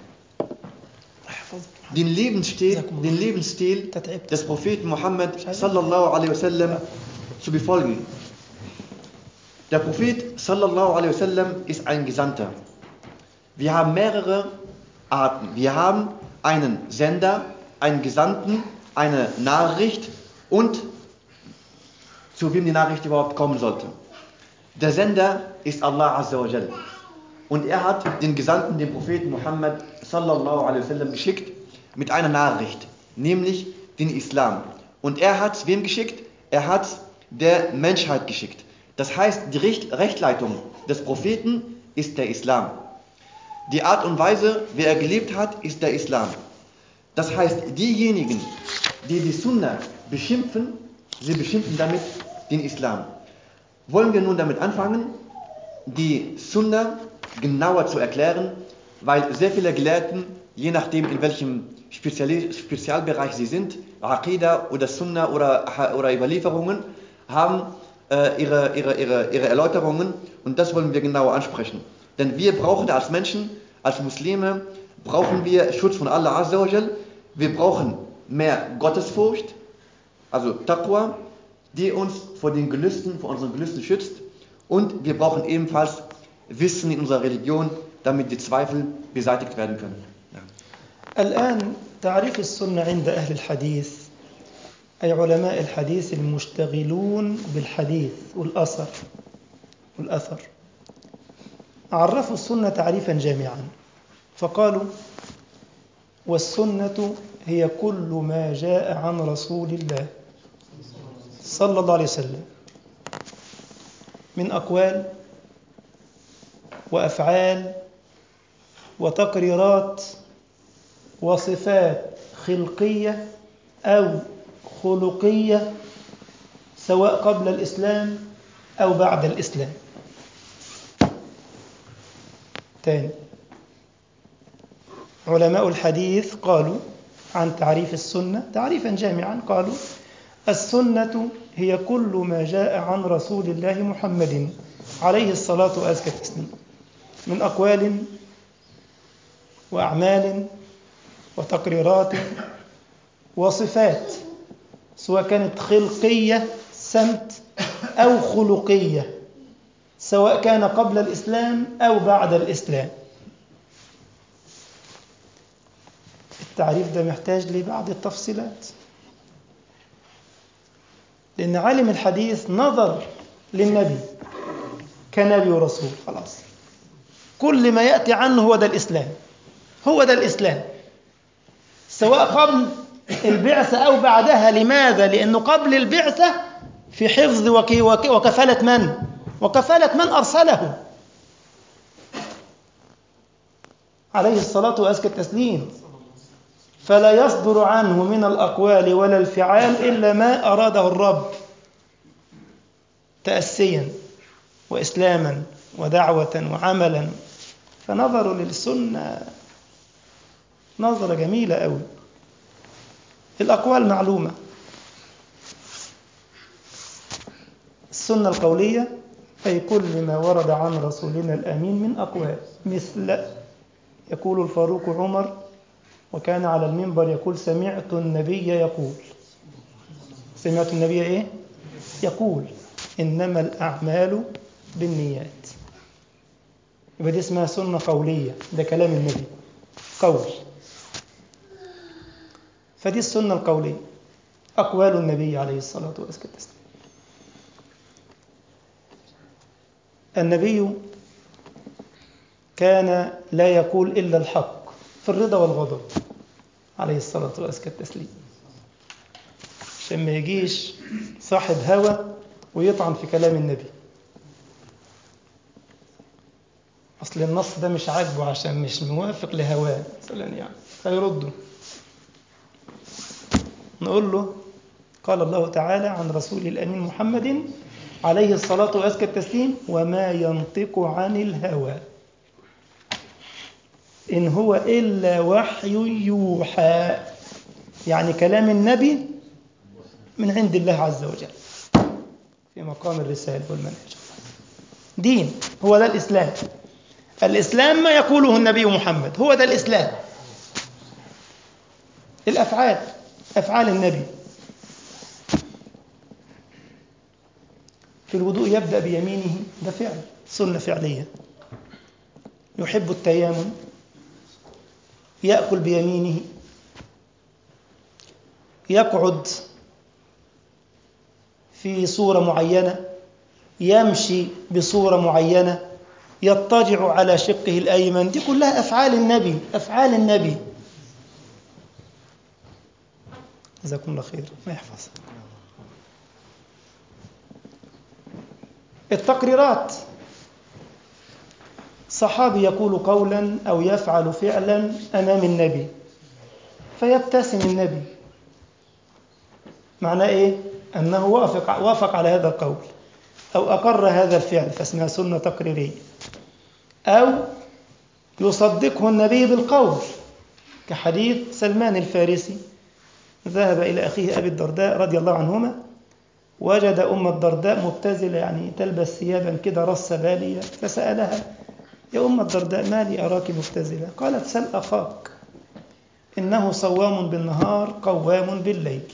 den Lebensstil, den Lebensstil des Propheten Muhammad sallallahu alaihi wasallam zu befolgen. Der Prophet sallallahu alaihi wasallam ist ein Gesandter. Wir haben mehrere Arten. Wir haben einen Sender, einen Gesandten, eine Nachricht und zu wem die Nachricht überhaupt kommen sollte. Der Sender ist Allah Azza wa Jal. Und er hat den Gesandten, den Propheten Muhammad sallallahu alaihi wasallam geschickt mit einer Nachricht, nämlich den Islam. Und er hat wem geschickt? Er hat der Menschheit geschickt. Das heißt, die Rechtleitung des Propheten ist der Islam. Die Art und Weise, wie er gelebt hat, ist der Islam. Das heißt, diejenigen, die die Sunna beschimpfen, sie beschimpfen damit den Islam. Wollen wir nun damit anfangen, die Sunna genauer zu erklären, weil sehr viele Gelehrten, je nachdem in welchem Spezial Spezialbereich sie sind, Aqidah oder Sunna oder, oder Überlieferungen, haben äh, ihre, ihre, ihre, ihre Erläuterungen und das wollen wir genauer ansprechen. Denn wir brauchen als Menschen, als Muslime, brauchen wir Schutz von Allah Azza wa Jal. Wir brauchen mehr Gottesfurcht, also Taqwa, die uns vor den Gelüsten, vor unseren Gelüsten schützt. Und wir brauchen ebenfalls Wissen in unserer Religion, damit die Zweifel beseitigt werden können. Ja. الآن تعريف السنة عند أهل الحديث أي علماء الحديث المشتغلون بالحديث والأثر والأثر عرفوا السنة تعريفا جامعا فقالوا والسنة هي كل ما جاء عن رسول الله صلى الله عليه وسلم من أقوال وأفعال وتقريرات وصفات خلقية أو خلقية سواء قبل الإسلام أو بعد الإسلام تاني علماء الحديث قالوا عن تعريف السنة تعريفا جامعا قالوا السنة هي كل ما جاء عن رسول الله محمد عليه الصلاة وأزكى التسليم من أقوال وأعمال وتقريرات وصفات سواء كانت خلقية سمت أو خلقية سواء كان قبل الإسلام أو بعد الإسلام التعريف ده محتاج لبعض التفصيلات لأن عالم الحديث نظر للنبي كنبي ورسول خلاص كل ما يأتي عنه هو ده الإسلام هو ده الإسلام سواء قبل البعثة أو بعدها لماذا؟ لأنه قبل البعثة في حفظ وكفالة من؟ وكفالة من أرسله عليه الصلاة وأزكى التسليم فلا يصدر عنه من الأقوال ولا الفعال إلا ما أراده الرب تأسيا وإسلاما ودعوة وعملا فنظروا للسنة نظرة جميلة أوي الأقوال معلومة السنة القولية أي كل ما ورد عن رسولنا الأمين من أقوال مثل يقول الفاروق عمر وكان على المنبر يقول سمعت النبي يقول سمعت النبي إيه؟ يقول إنما الأعمال بالنيات يبقى دي اسمها سنة قولية ده كلام النبي قول فدي السنة القولية أقوال النبي عليه الصلاة والسلام النبي كان لا يقول إلا الحق في الرضا والغضب عليه الصلاة وأزكى التسليم عشان ما يجيش صاحب هوى ويطعن في كلام النبي أصل النص ده مش عاجبه عشان مش موافق لهواه مثلا يعني فيرده نقول له قال الله تعالى عن رسول الأمين محمد عليه الصلاة وأزكى التسليم وما ينطق عن الهوى إن هو إلا وحي يوحى يعني كلام النبي من عند الله عز وجل في مقام الرسالة والمنهج دين هو ده الإسلام الإسلام ما يقوله النبي محمد هو ده الإسلام الأفعال أفعال النبي في الوضوء يبدأ بيمينه ده فعل سنة فعلية يحب التيامن يأكل بيمينه يقعد في صورة معينة يمشي بصورة معينة يضطجع على شقه الأيمن دي كلها أفعال النبي أفعال النبي جزاكم الله خير ما يحفظ التقريرات صحابي يقول قولا أو يفعل فعلا أمام النبي فيبتسم النبي معناه إيه؟ أنه وافق, وافق على هذا القول أو أقر هذا الفعل فاسمها سنة تقريرية أو يصدقه النبي بالقول كحديث سلمان الفارسي ذهب إلى أخيه أبي الدرداء رضي الله عنهما وجد أم الدرداء مبتزلة يعني تلبس ثيابا كده رص بالية فسألها يا أم الدرداء ما لي أراك مبتزلة قالت سل أخاك إنه صوام بالنهار قوام بالليل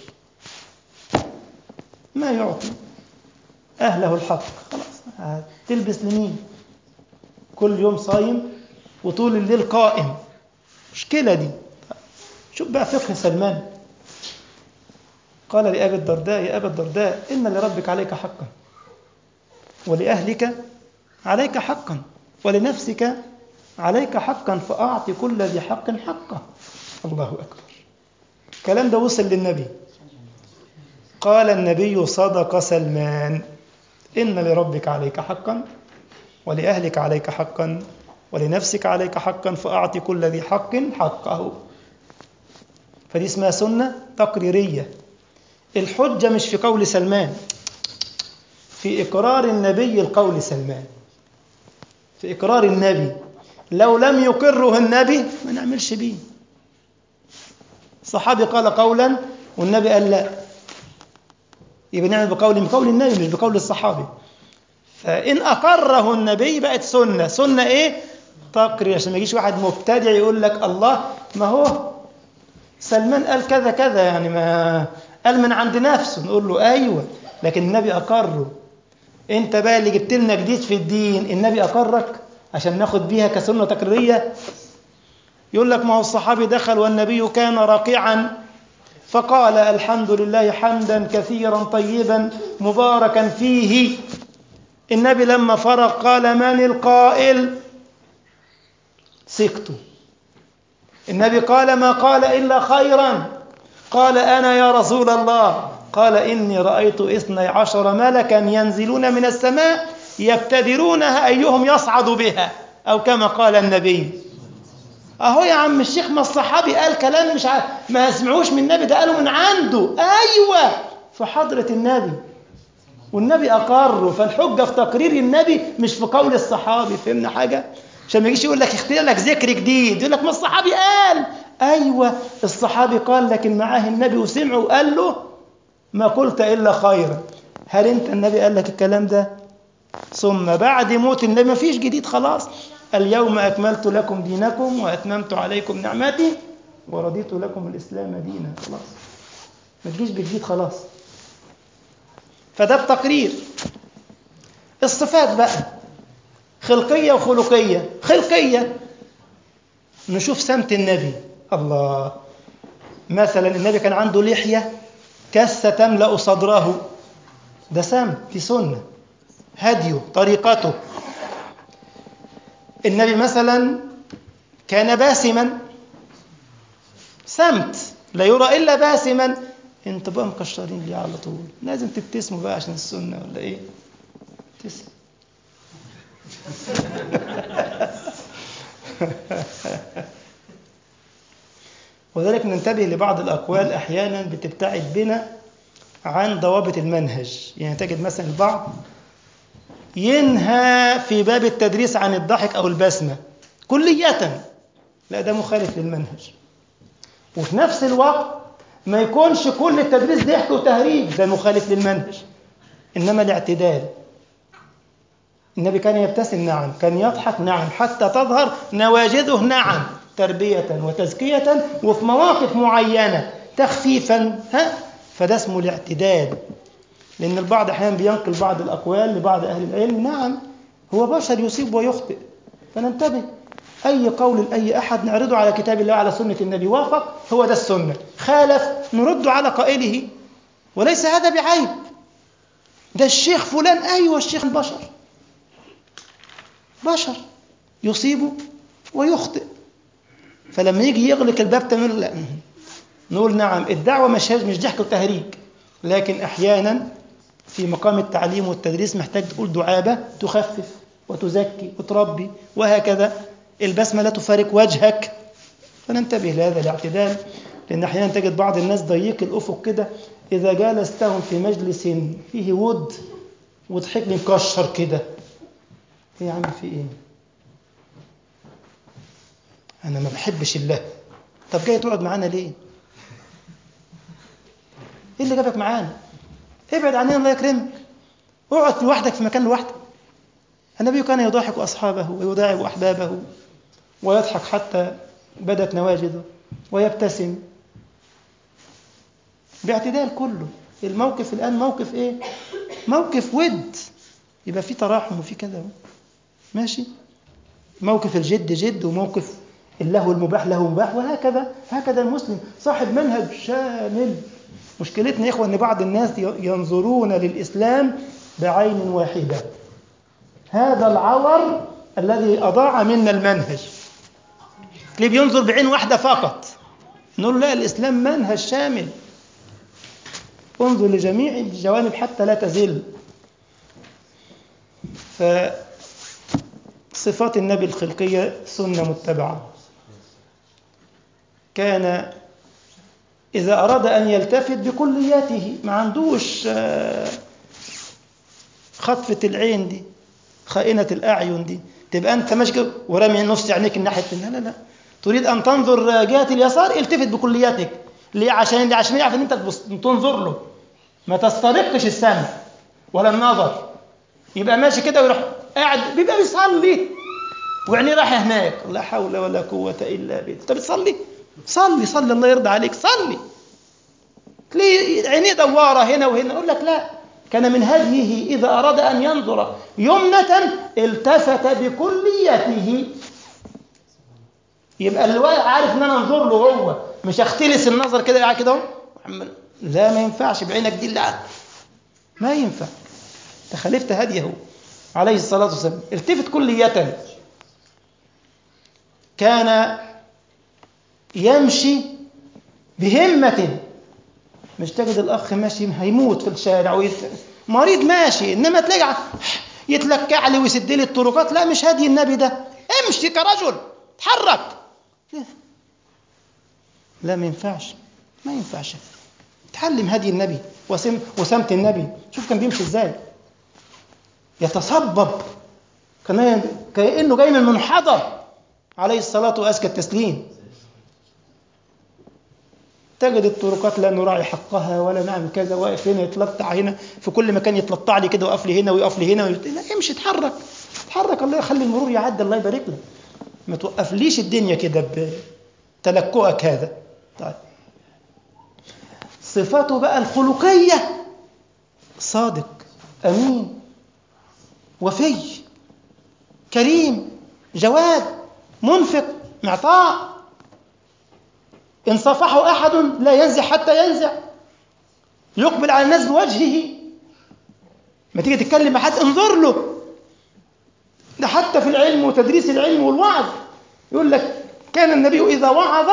ما يعطي أهله الحق خلاص تلبس لمين كل يوم صايم وطول الليل قائم مشكلة دي شوف بقى فقه سلمان قال لأبي الدرداء يا أبا الدرداء إن لربك عليك حقا ولأهلك عليك حقا ولنفسك عليك حقا فأعطي كل ذي حق حقه الله أكبر الكلام ده وصل للنبي قال النبي صدق سلمان إن لربك عليك حقا ولأهلك عليك حقا ولنفسك عليك حقا فأعطي كل ذي حق حقه فدي اسمها سنة تقريرية الحجة مش في قول سلمان في إقرار النبي القول سلمان في إقرار النبي لو لم يقره النبي ما نعملش بيه الصحابي قال قولا والنبي قال لا يبقى نعمل بقول بقول النبي مش بقول الصحابي فإن أقره النبي بقت سنة سنة إيه؟ تقرير عشان ما يجيش واحد مبتدع يقول لك الله ما هو سلمان قال كذا كذا يعني ما قال من عند نفسه نقول له أيوة لكن النبي أقره أنت بقى اللي جبت لنا جديد في الدين النبي أقرك عشان ناخد بيها كسنة تقريرية يقول لك ما هو الصحابي دخل والنبي كان راكعا فقال الحمد لله حمدا كثيرا طيبا مباركا فيه النبي لما فرغ قال من القائل سكت النبي قال ما قال إلا خيرا قال أنا يا رسول الله قال إني رأيت اثني عشر ملكا ينزلون من السماء يبتدرونها أيهم يصعد بها أو كما قال النبي أهو يا عم الشيخ ما الصحابي قال كلام مش عارف ما سمعوش من النبي ده قالوا من عنده أيوة في حضرة النبي والنبي أقره فالحجة في تقرير النبي مش في قول الصحابي فهمنا حاجة عشان ما يجيش يقول لك اختيار لك ذكر جديد يقول لك ما الصحابي قال أيوة الصحابي قال لكن معاه النبي وسمعه وقال له ما قلت إلا خيرا هل أنت النبي قال لك الكلام ده ثم بعد موت النبي ما فيش جديد خلاص اليوم أكملت لكم دينكم وأتممت عليكم نعمتي ورضيت لكم الإسلام دينا خلاص ما تجيش بجديد خلاص فده التقرير الصفات بقى خلقية وخلقية خلقية نشوف سمت النبي الله مثلا النبي كان عنده لحية كسة تملأ صدره ده سمت دي سنة هديه طريقته النبي مثلا كان باسما سمت لا يرى إلا باسما انت بقى مكشرين ليه على طول لازم تبتسموا بقى عشان السنة ولا ايه تسم وذلك ننتبه لبعض الأقوال أحيانا بتبتعد بنا عن ضوابط المنهج يعني تجد مثلا البعض ينهى في باب التدريس عن الضحك أو البسمة كلية لا ده مخالف للمنهج وفي نفس الوقت ما يكونش كل التدريس ضحك وتهريج ده مخالف للمنهج إنما الاعتدال النبي كان يبتسم نعم كان يضحك نعم حتى تظهر نواجذه نعم تربية وتزكية وفي مواقف معينة تخفيفا ها فده اسمه الاعتدال لأن البعض أحيانا بينقل بعض الأقوال لبعض أهل العلم نعم هو بشر يصيب ويخطئ فننتبه أي قول لأي أحد نعرضه على كتاب الله على سنة النبي وافق هو ده السنة خالف نرد على قائله وليس هذا بعيب ده الشيخ فلان أيوة الشيخ البشر بشر يصيب ويخطئ فلما يجي يغلق الباب تمام لا نقول نعم الدعوة مش مش ضحك وتهريج لكن أحيانا في مقام التعليم والتدريس محتاج تقول دعابة تخفف وتزكي وتربي وهكذا البسمة لا تفارق وجهك فننتبه لهذا الاعتدال لأن أحيانا تجد بعض الناس ضيق الأفق كده إذا جالستهم في مجلس فيه ود وضحك لي مكشر كده إيه يا عم في إيه؟ أنا ما بحبش الله طب جاي تقعد معانا ليه؟ ايه اللي جابك معانا ابعد عننا الله يكرمك اقعد لوحدك في مكان لوحدك النبي كان يضاحك اصحابه ويداعب احبابه ويضحك حتى بدت نواجذه ويبتسم باعتدال كله الموقف الان موقف ايه موقف ود يبقى في تراحم وفي كذا ماشي موقف الجد جد وموقف اللهو المباح له مباح وهكذا هكذا المسلم صاحب منهج شامل مشكلتنا يا إخوة أن بعض الناس ينظرون للإسلام بعين واحدة هذا العور الذي أضاع منا المنهج اللي بينظر بعين واحدة فقط نقول لا الإسلام منهج شامل انظر لجميع الجوانب حتى لا تزل فصفات النبي الخلقية سنة متبعة كان إذا أراد أن يلتفت بكلياته ما عندوش خطفة العين دي خائنة الأعين دي تبقى أنت ماشي ورامي نص عينيك الناحية لا لا لا تريد أن تنظر جهة اليسار التفت بكلياتك ليه عشان اللي عشان يعرف أن أنت تنظر له ما تسترقش السمع ولا النظر يبقى ماشي كده ويروح قاعد بيبقى بيصلي وعينيه رايحة هناك لا حول ولا قوة إلا بالله أنت بتصلي صلي صلي الله يرضى عليك صلي تلاقي عينيه دواره هنا وهنا اقول لك لا كان من هديه اذا اراد ان ينظر يمنه التفت بكليته يبقى الواقع عارف ان انا انظر له هو مش اختلس النظر كده قاعد كده لا ما ينفعش بعينك دي اللي عارف. ما ينفع تخالفت هديه عليه الصلاه والسلام التفت كليه كان يمشي بهمة مش تجد الأخ ماشي هيموت في الشارع ويت... مريض ماشي إنما تلاقي يتلكع لي ويسد لي الطرقات لا مش هدي النبي ده امشي كرجل تحرك لا ما ينفعش ما ينفعش تعلم هدي النبي وسم وسمت النبي شوف كان بيمشي ازاي يتصبب كان كأنه جاي من منحدر عليه الصلاة وأزكى التسليم تجد الطرقات لا نراعي حقها ولا نعمل كذا واقف هنا يتلطع هنا في كل مكان يتلطع لي كده وقف لي هنا ويقف لي هنا ويت... لا امشي اتحرك اتحرك الله يخلي المرور يعدي الله يبارك لك ما توقفليش الدنيا كده بتلكؤك هذا طيب صفاته بقى الخلقية صادق أمين وفي كريم جواد منفق معطاء إن صافحه أحد لا ينزع حتى ينزع يقبل على الناس بوجهه ما تيجي تتكلم مع حد انظر له ده حتى في العلم وتدريس العلم والوعظ يقول لك كان النبي إذا وعظ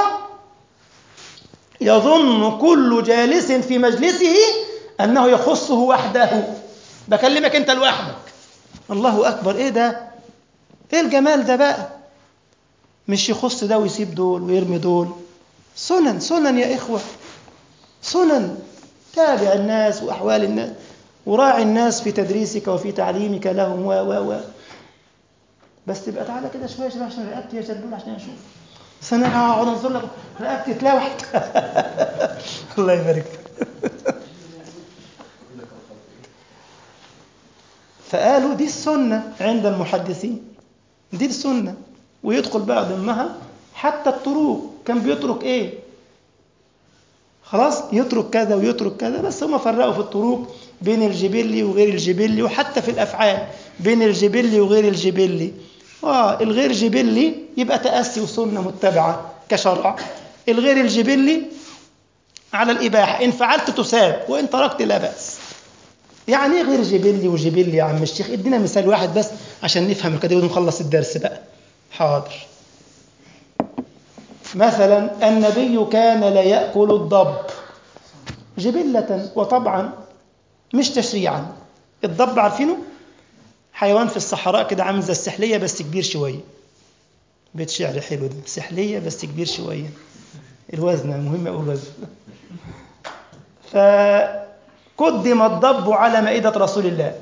يظن كل جالس في مجلسه أنه يخصه وحده بكلمك أنت لوحدك الله أكبر إيه ده إيه الجمال ده بقى مش يخص ده ويسيب دول ويرمي دول سنن سنن يا إخوة سنن تابع الناس وأحوال الناس وراعي الناس في تدريسك وفي تعليمك لهم و و و بس تبقى تعالى كده شويه شويه عشان رقبتي يا جلول عشان اشوف بس انا هقعد انظر لك رقبتي تلاوح الله يبارك فقالوا دي السنه عند المحدثين دي السنه ويدخل بقى ضمنها حتى الطرق كان بيترك ايه خلاص يترك كذا ويترك كذا بس هم فرقوا في الطرق بين الجبلي وغير الجبلي وحتى في الافعال بين الجبلي وغير الجبلي اه الغير جبلي يبقى تاسي وسنه متبعه كشرع الغير الجبلي على الاباحه ان فعلت تساب وان تركت لا باس يعني ايه غير جبلي وجبلي يا عم الشيخ ادينا مثال واحد بس عشان نفهم القضيه ونخلص الدرس بقى حاضر مثلا النبي كان لا ياكل الضب جبله وطبعا مش تشريعا الضب عارفينه حيوان في الصحراء كده عامل زي السحليه بس كبير شويه بيت شعر حلو ده سحليه بس كبير شويه الوزن مهم اقول وزن فقدم الضب على مائده رسول الله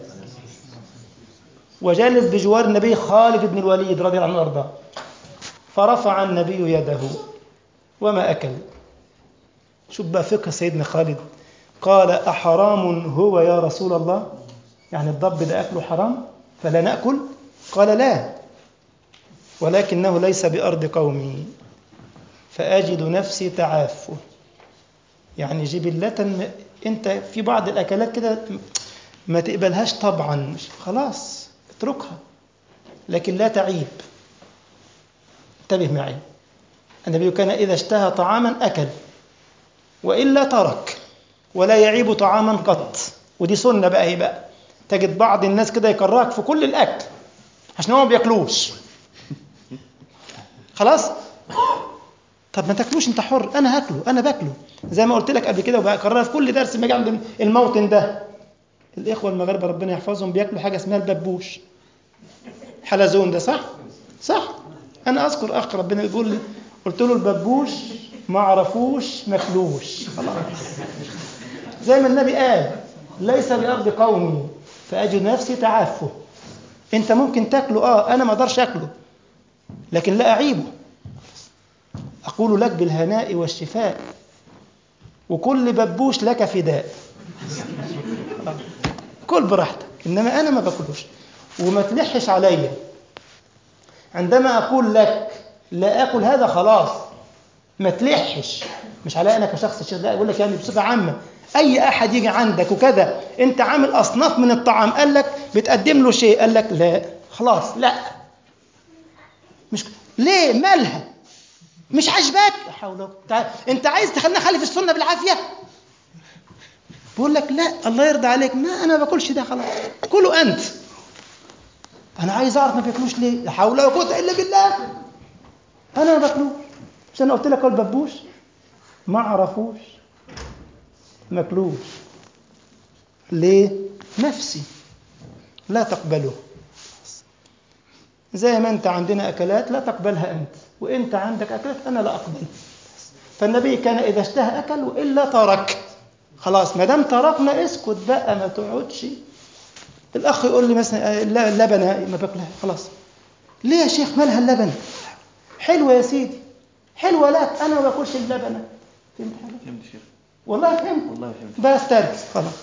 وجالس بجوار النبي خالد بن الوليد رضي الله عنه وارضاه فرفع النبي يده وما اكل شوف بقى فقه سيدنا خالد قال أحرام هو يا رسول الله يعني الضب ده أكله حرام فلا نأكل قال لا ولكنه ليس بأرض قومي فأجد نفسي تعافه يعني جبلة أنت في بعض الأكلات كده ما تقبلهاش طبعا خلاص اتركها لكن لا تعيب انتبه معي النبي كان إذا اشتهى طعاما أكل وإلا ترك ولا يعيب طعاما قط ودي سنه بقى ايه بقى تجد بعض الناس كده يكرهك في كل الاكل عشان هو ما بياكلوش خلاص طب ما تاكلوش انت حر انا هاكله انا باكله زي ما قلت لك قبل كده وبكررها في كل درس ما اجي عند الموطن ده الاخوه المغاربه ربنا يحفظهم بياكلوا حاجه اسمها الببوش حلزون ده صح صح انا اذكر اخ ربنا يقول لي قلت له الببوش ما عرفوش ماكلوش خلاص زي ما النبي قال ليس بأرض قومي فأجد نفسي تعافه أنت ممكن تاكله آه أنا ما أقدرش أكله لكن لا أعيبه أقول لك بالهناء والشفاء وكل ببوش لك فداء كل براحتك إنما أنا ما باكلوش وما تلحش عليا عندما أقول لك لا آكل هذا خلاص ما تلحش مش علي أنا كشخص شيخ لا أقول لك يعني بصفة عامة اي احد يجي عندك وكذا انت عامل اصناف من الطعام قال لك بتقدم له شيء قال لك لا خلاص لا مش ليه مالها مش عاجباك لا حول ولا قوه انت عايز تخلينا خالف السنه بالعافيه بقول لك لا الله يرضى عليك ما انا ما باكلش ده خلاص كله انت انا عايز اعرف ما بياكلوش ليه لا حول ولا قوه الا بالله انا ما باكلوش مش انا قلت لك كل ببوش ما عرفوش ماكلوش ليه نفسي لا تقبله زي ما انت عندنا اكلات لا تقبلها انت وانت عندك اكلات انا لا اقبل فالنبي كان اذا اشتهى اكل والا ترك خلاص ما دام تركنا اسكت بقى ما تقعدش الاخ يقول لي مثلا اللبن ما باكلها خلاص ليه يا شيخ مالها اللبن حلوه يا سيدي حلوه لك انا ما باكلش اللبن فهمت حاجه فهمت شيخ والله فهمت والله فهمت بس ترك خلاص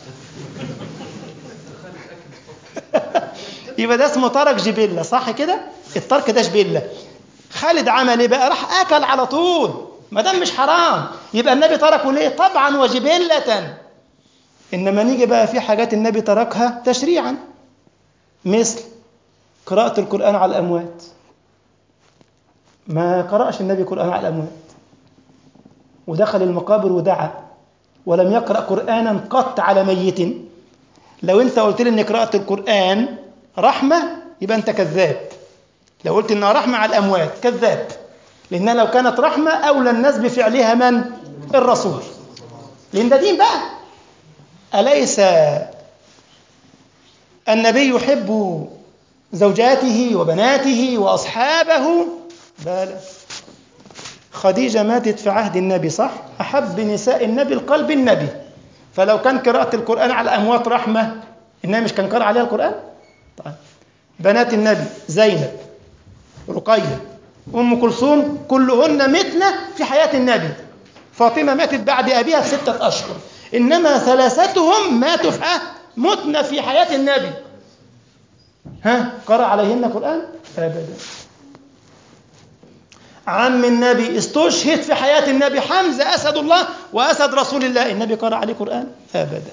يبقى ده اسمه ترك جبلة صح كده الترك ده جبلة خالد عمل ايه بقى راح اكل على طول ما دام مش حرام يبقى النبي تركه ليه طبعا وجبلة انما نيجي بقى في حاجات النبي تركها تشريعا مثل قراءة القرآن على الأموات ما قرأش النبي القرآن على الأموات ودخل المقابر ودعا ولم يقرأ قرآنا قط على ميت لو أنت قلت لي أن قراءة القرآن رحمة يبقى أنت كذاب لو قلت أنها رحمة على الأموات كذاب لأنها لو كانت رحمة أولى الناس بفعلها من؟ الرسول لأن ده دين بقى أليس النبي يحب زوجاته وبناته وأصحابه بلى خديجة ماتت في عهد النبي صح؟ أحب نساء النبي القلب النبي فلو كان قراءة القرآن على أموات رحمة النبي مش كان قرأ عليها القرآن؟ طيب بنات النبي زينب رقية أم كلثوم كلهن متن في حياة النبي فاطمة ماتت بعد أبيها ستة أشهر إنما ثلاثتهم ماتوا في متن في حياة النبي ها قرأ عليهن قرآن؟ أبدا عم النبي استشهد في حياة النبي حمزة أسد الله وأسد رسول الله النبي قرأ عليه قرآن أبدا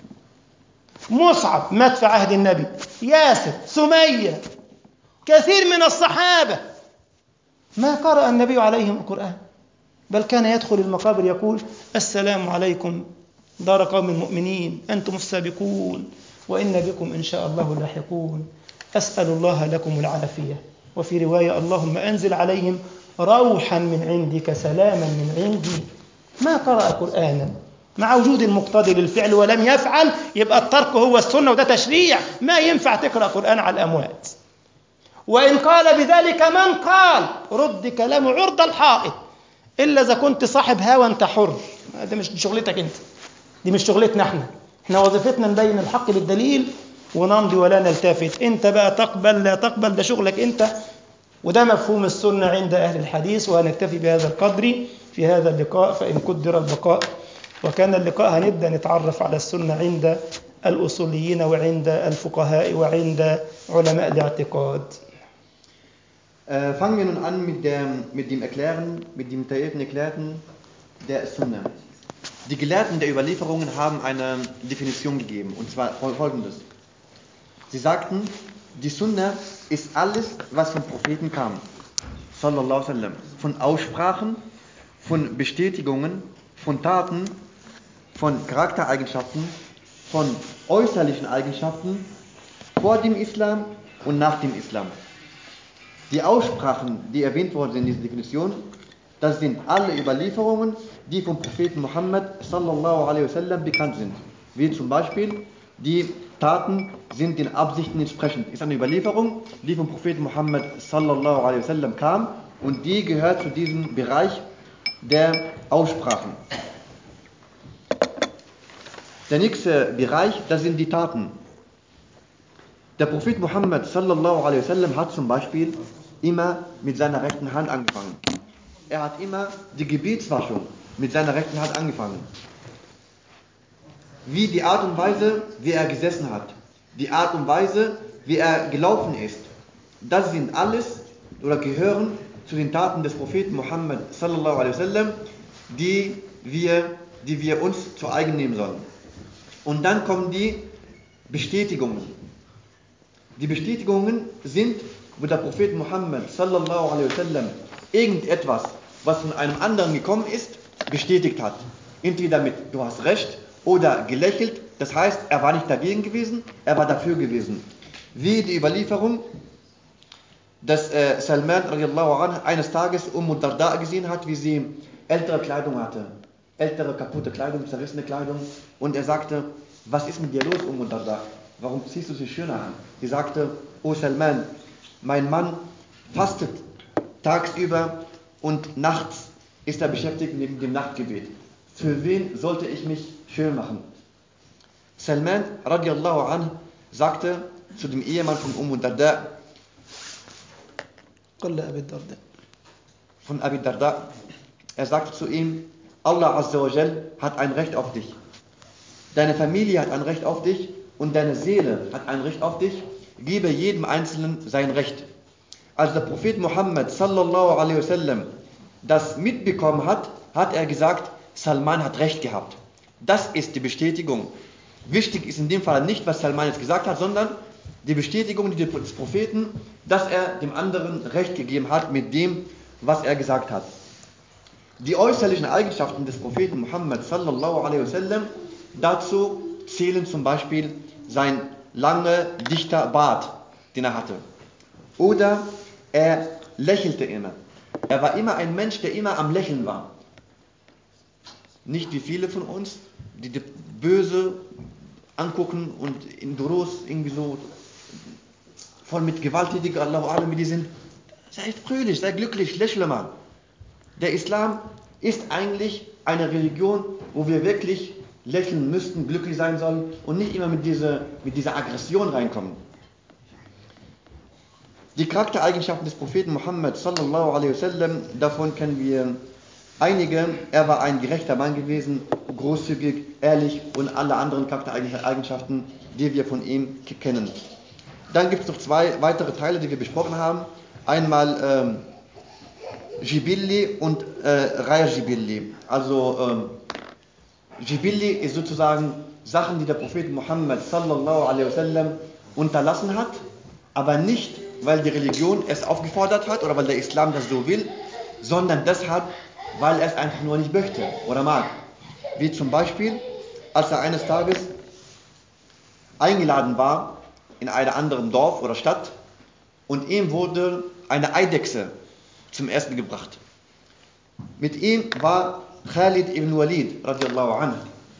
مصعب مات في عهد النبي ياسر سمية كثير من الصحابة ما قرأ النبي عليهم القرآن بل كان يدخل المقابر يقول السلام عليكم دار قوم المؤمنين أنتم السابقون وإن بكم إن شاء الله لاحقون أسأل الله لكم العافية وفي رواية اللهم أنزل عليهم روحا من عندك سلاما من عندي ما قرأ قرآنا مع وجود المقتضي للفعل ولم يفعل يبقى الترك هو السنة وده تشريع ما ينفع تقرأ قرآن على الأموات وإن قال بذلك من قال رد كلامه عرض الحائط إلا إذا كنت صاحب هوى أنت حر دي مش شغلتك أنت دي مش شغلتنا احنا احنا وظيفتنا نبين الحق بالدليل ونمضي ولا نلتفت انت بقى تقبل لا تقبل ده شغلك انت وده مفهوم السنة عند أهل الحديث وهنكتفي بهذا القدر في هذا اللقاء فإن قدر البقاء وكان اللقاء هنبدأ نتعرف على السنة عند الأصوليين وعند الفقهاء وعند علماء الاعتقاد Äh, fangen wir nun an mit, der, mit dem Erklären, mit dem detaillierten Erklärten der Sunna. Die Gelehrten der Überlieferungen haben eine Definition gegeben, und zwar folgendes. Sie sagten, die Sunna ist alles, was vom Propheten kam. Sallallahu sallam. Von Aussprachen, von Bestätigungen, von Taten, von Charaktereigenschaften, von äußerlichen Eigenschaften vor dem Islam und nach dem Islam. Die Aussprachen, die erwähnt worden sind in dieser Definition, das sind alle Überlieferungen, die vom Propheten Muhammad sallallahu alaihi wasallam bekannt sind. Wie zum Beispiel die Taten sind den Absichten entsprechend. Ist eine Überlieferung, die vom Propheten Muhammad sallallahu alaihi wasallam kam und die gehört zu diesem Bereich der Aussprachen. Der nächste Bereich, das sind die Taten. Der Prophet Muhammad sallallahu alaihi wasallam hat zum Beispiel immer mit seiner rechten Hand angefangen. Er hat immer die Gebetswaschung mit seiner rechten Hand angefangen. Wie die Art und Weise, wie er gesessen hat, die Art und Weise, wie er gelaufen ist, das sind alles oder gehören zu den Taten des Propheten Muhammad sallallahu alaihi wasallam, die wir, die wir uns zu eigen nehmen sollen. Und dann kommen die Bestätigungen. Die Bestätigungen sind, wo der Prophet Muhammad sallallahu alaihi wasallam irgendetwas, was von einem anderen gekommen ist, bestätigt hat. Entweder mit du hast recht oder gelächelt. Das heißt, er war nicht dagegen gewesen, er war dafür gewesen. Wie die Überlieferung, dass äh, Salman radiallahu anh, eines Tages Umm Darda gesehen hat, wie sie ältere Kleidung hatte. Ältere, kaputte Kleidung, zerrissene Kleidung. Und er sagte, was ist mit dir los, Umm Darda? Warum ziehst du sie schöner an? Sie sagte, O Salman, mein Mann fastet tagsüber und nachts ist er beschäftigt mit dem Nachtgebet. Für wen sollte ich mich schön machen? Salman radiallahu anh sagte zu dem Ehemann von Umm Darda, قل أبي الدرداء von Abi Darda, er sagte zu ihm, Allah Azza wa Jal hat ein Recht auf dich. Deine Familie hat ein Recht auf dich und deine Seele hat ein Recht auf dich. Gebe jedem Einzelnen sein Recht. Als der Prophet Muhammad sallallahu alaihi wasallam das mitbekommen hat, hat er gesagt, Salman hat Recht gehabt. Das ist die Bestätigung. Wichtig ist in dem Fall nicht, was Salman jetzt gesagt hat, sondern die Bestätigung des Propheten, dass er dem anderen Recht gegeben hat mit dem, was er gesagt hat. Die äußerlichen Eigenschaften des Propheten Muhammad sallallahu alaihi wasallam, dazu zählen zum Beispiel sein langer, dichter Bart, den er hatte. Oder er lächelte immer. Er war immer ein Mensch, der immer am Lächeln war. Nicht wie viele von uns, die die böse angucken und in Büros irgendwie so voll mit gewalttätiger Allahu Alam, wie die sind. Sei fröhlich, sei glücklich, lächle mal. Der Islam ist eigentlich eine Religion, wo wir wirklich lächeln müssten, glücklich sein sollen und nicht immer mit dieser, mit dieser Aggression reinkommen. Die Charaktereigenschaften des Propheten Muhammad sallallahu alaihi wasallam, davon kennen wir einige. Er war ein gerechter Mann gewesen, großzügig, ehrlich und alle anderen Charaktereigenschaften, die wir von ihm kennen. Dann gibt es noch zwei weitere Teile, die wir besprochen haben. Einmal ähm, Jibilli und äh, Raya Jibilli. Also ähm, Jibilli ist sozusagen Sachen, die der Prophet Muhammad sallallahu alaihi wasallam unterlassen hat, aber nicht, weil die Religion es aufgefordert hat oder weil der Islam das so will, sondern deshalb, weil er es einfach nur nicht möchte oder mag. Wie zum Beispiel, als er eines Tages eingeladen war in einem anderen Dorf oder Stadt und ihm wurde eine Eidechse zum Essen gebracht. Mit ihm war Khalid ibn Walid radiallahu anhu.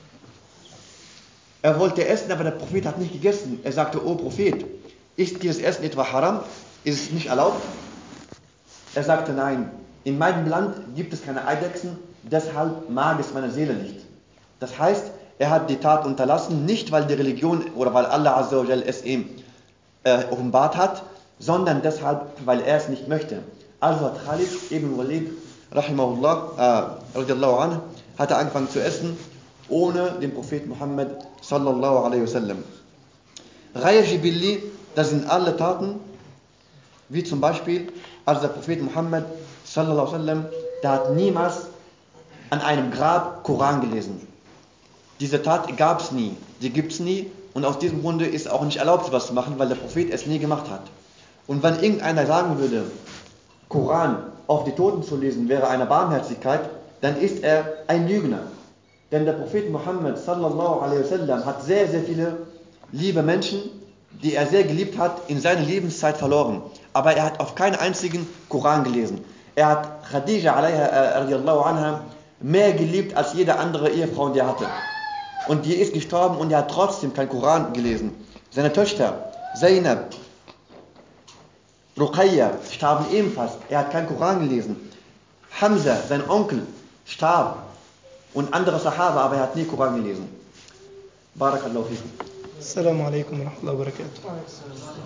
Er wollte essen, aber der Prophet hat nicht gegessen. Er sagte, O Prophet, ist dieses Essen etwa haram? Ist es nicht erlaubt? Er sagte, nein, in meinem Land gibt es keine Eidechsen, deshalb mag es meine Seele nicht. Das heißt, er hat die Tat unterlassen, nicht weil die Religion oder weil Allah Azza wa Jal es ihm äh, offenbart hat, sondern deshalb, weil er es nicht möchte. Also hat Khalid ibn Walid, rahimahullah, äh, radiallahu anhu, hat er angefangen zu essen, ohne den Propheten Muhammad sallallahu alaihi wasallam. Raya Jibilli, das sind alle Taten, wie zum Beispiel, als der Prophet Muhammad sallallahu alaihi wasallam, der hat niemals an einem Grab Koran gelesen. Diese Tat gab es nie, die gibt es nie und aus diesem Grunde ist auch nicht erlaubt, sowas zu machen, weil der Prophet es nie gemacht hat. Und wenn irgendeiner sagen würde, Koran auf die Toten zu lesen wäre eine Barmherzigkeit, dann ist er ein Lügner. Denn der Prophet Muhammad sallallahu alaihi wasallam hat sehr, sehr viele liebe Menschen, die er sehr geliebt hat, in seiner Lebenszeit verloren. Aber er hat auf keinen einzigen Koran gelesen. Er hat Khadija alaiha, äh, radiallahu anha mehr geliebt als jede andere Ehefrau, die er hatte. Und die ist gestorben und er hat trotzdem kein Koran gelesen. Seine Töchter, Zainab, Ruqayya starben ebenfalls. Er hat keinen Koran gelesen. Hamza, sein Onkel, starb. Und andere Sahaba, aber er hat nie Koran gelesen. Barakallahu fikum. السلام عليكم ورحمة الله وبركاته